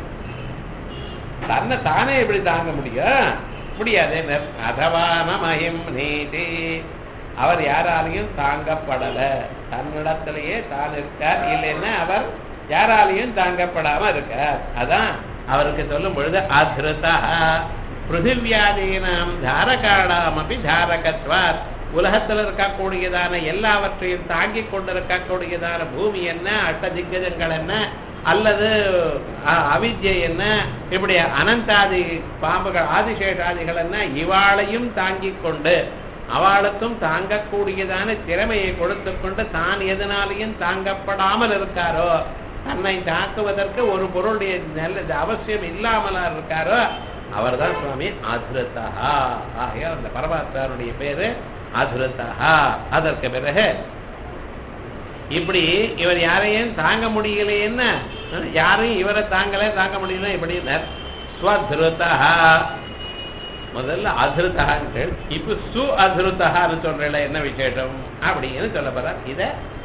தன்னை தானே எப்படி தாங்க முடியும் முடியாதே அதவான மகிம் நீதி அவர் யாராலையும் தாங்கப்படல தன்னிடத்திலேயே தான் இருக்கார் இல்லைன்னா அவர் யாராலையும் தாங்கப்படாம இருக்கார் அதான் அவருக்கு சொல்லும் பொழுது அதிருதா பிருத்திவியாதீனாம் தாரகாடாம் அப்படி தாரகத்வார் உலகத்தில் இருக்கக்கூடியதான எல்லாவற்றையும் தாங்கி கொண்டிருக்கக்கூடியதான பூமி என்ன அஷ்டதிக்கஜங்கள் என்ன அல்லது அவித்யை என்ன இப்படி அனந்தாதி பாம்புகள் ஆதிசேஷாதிகள் என்ன இவாளையும் தாங்கிக் கொண்டு அவளுக்கும் தாங்கக்கூடியதான திறமையை கொடுத்து கொண்டு தான் எதனாலையும் தாங்கப்படாமல் இருக்காரோ தன்னை தாக்குவதற்கு ஒரு பொருளுடைய நல்லது அவசியம் இல்லாமலா இருக்காரோ அவர் தான் சுவாமி அதிருத்தா ஆகையால் அந்த பரமாத்மாருடைய பேரு அதிருத்தா அதற்கு பிறகு இப்படி இவர் யாரையும் தாங்க முடியலையேன்னா யாரையும் இவரை தாங்கல தாங்க முடியல இப்படி ஸ்வதிருத்தா முதல்ல அதிருத்தான்னு இப்ப சு அதிருத்தான்னு சொல்றேன் என்ன விசேஷம் அப்படின்னு சொல்ல போற இத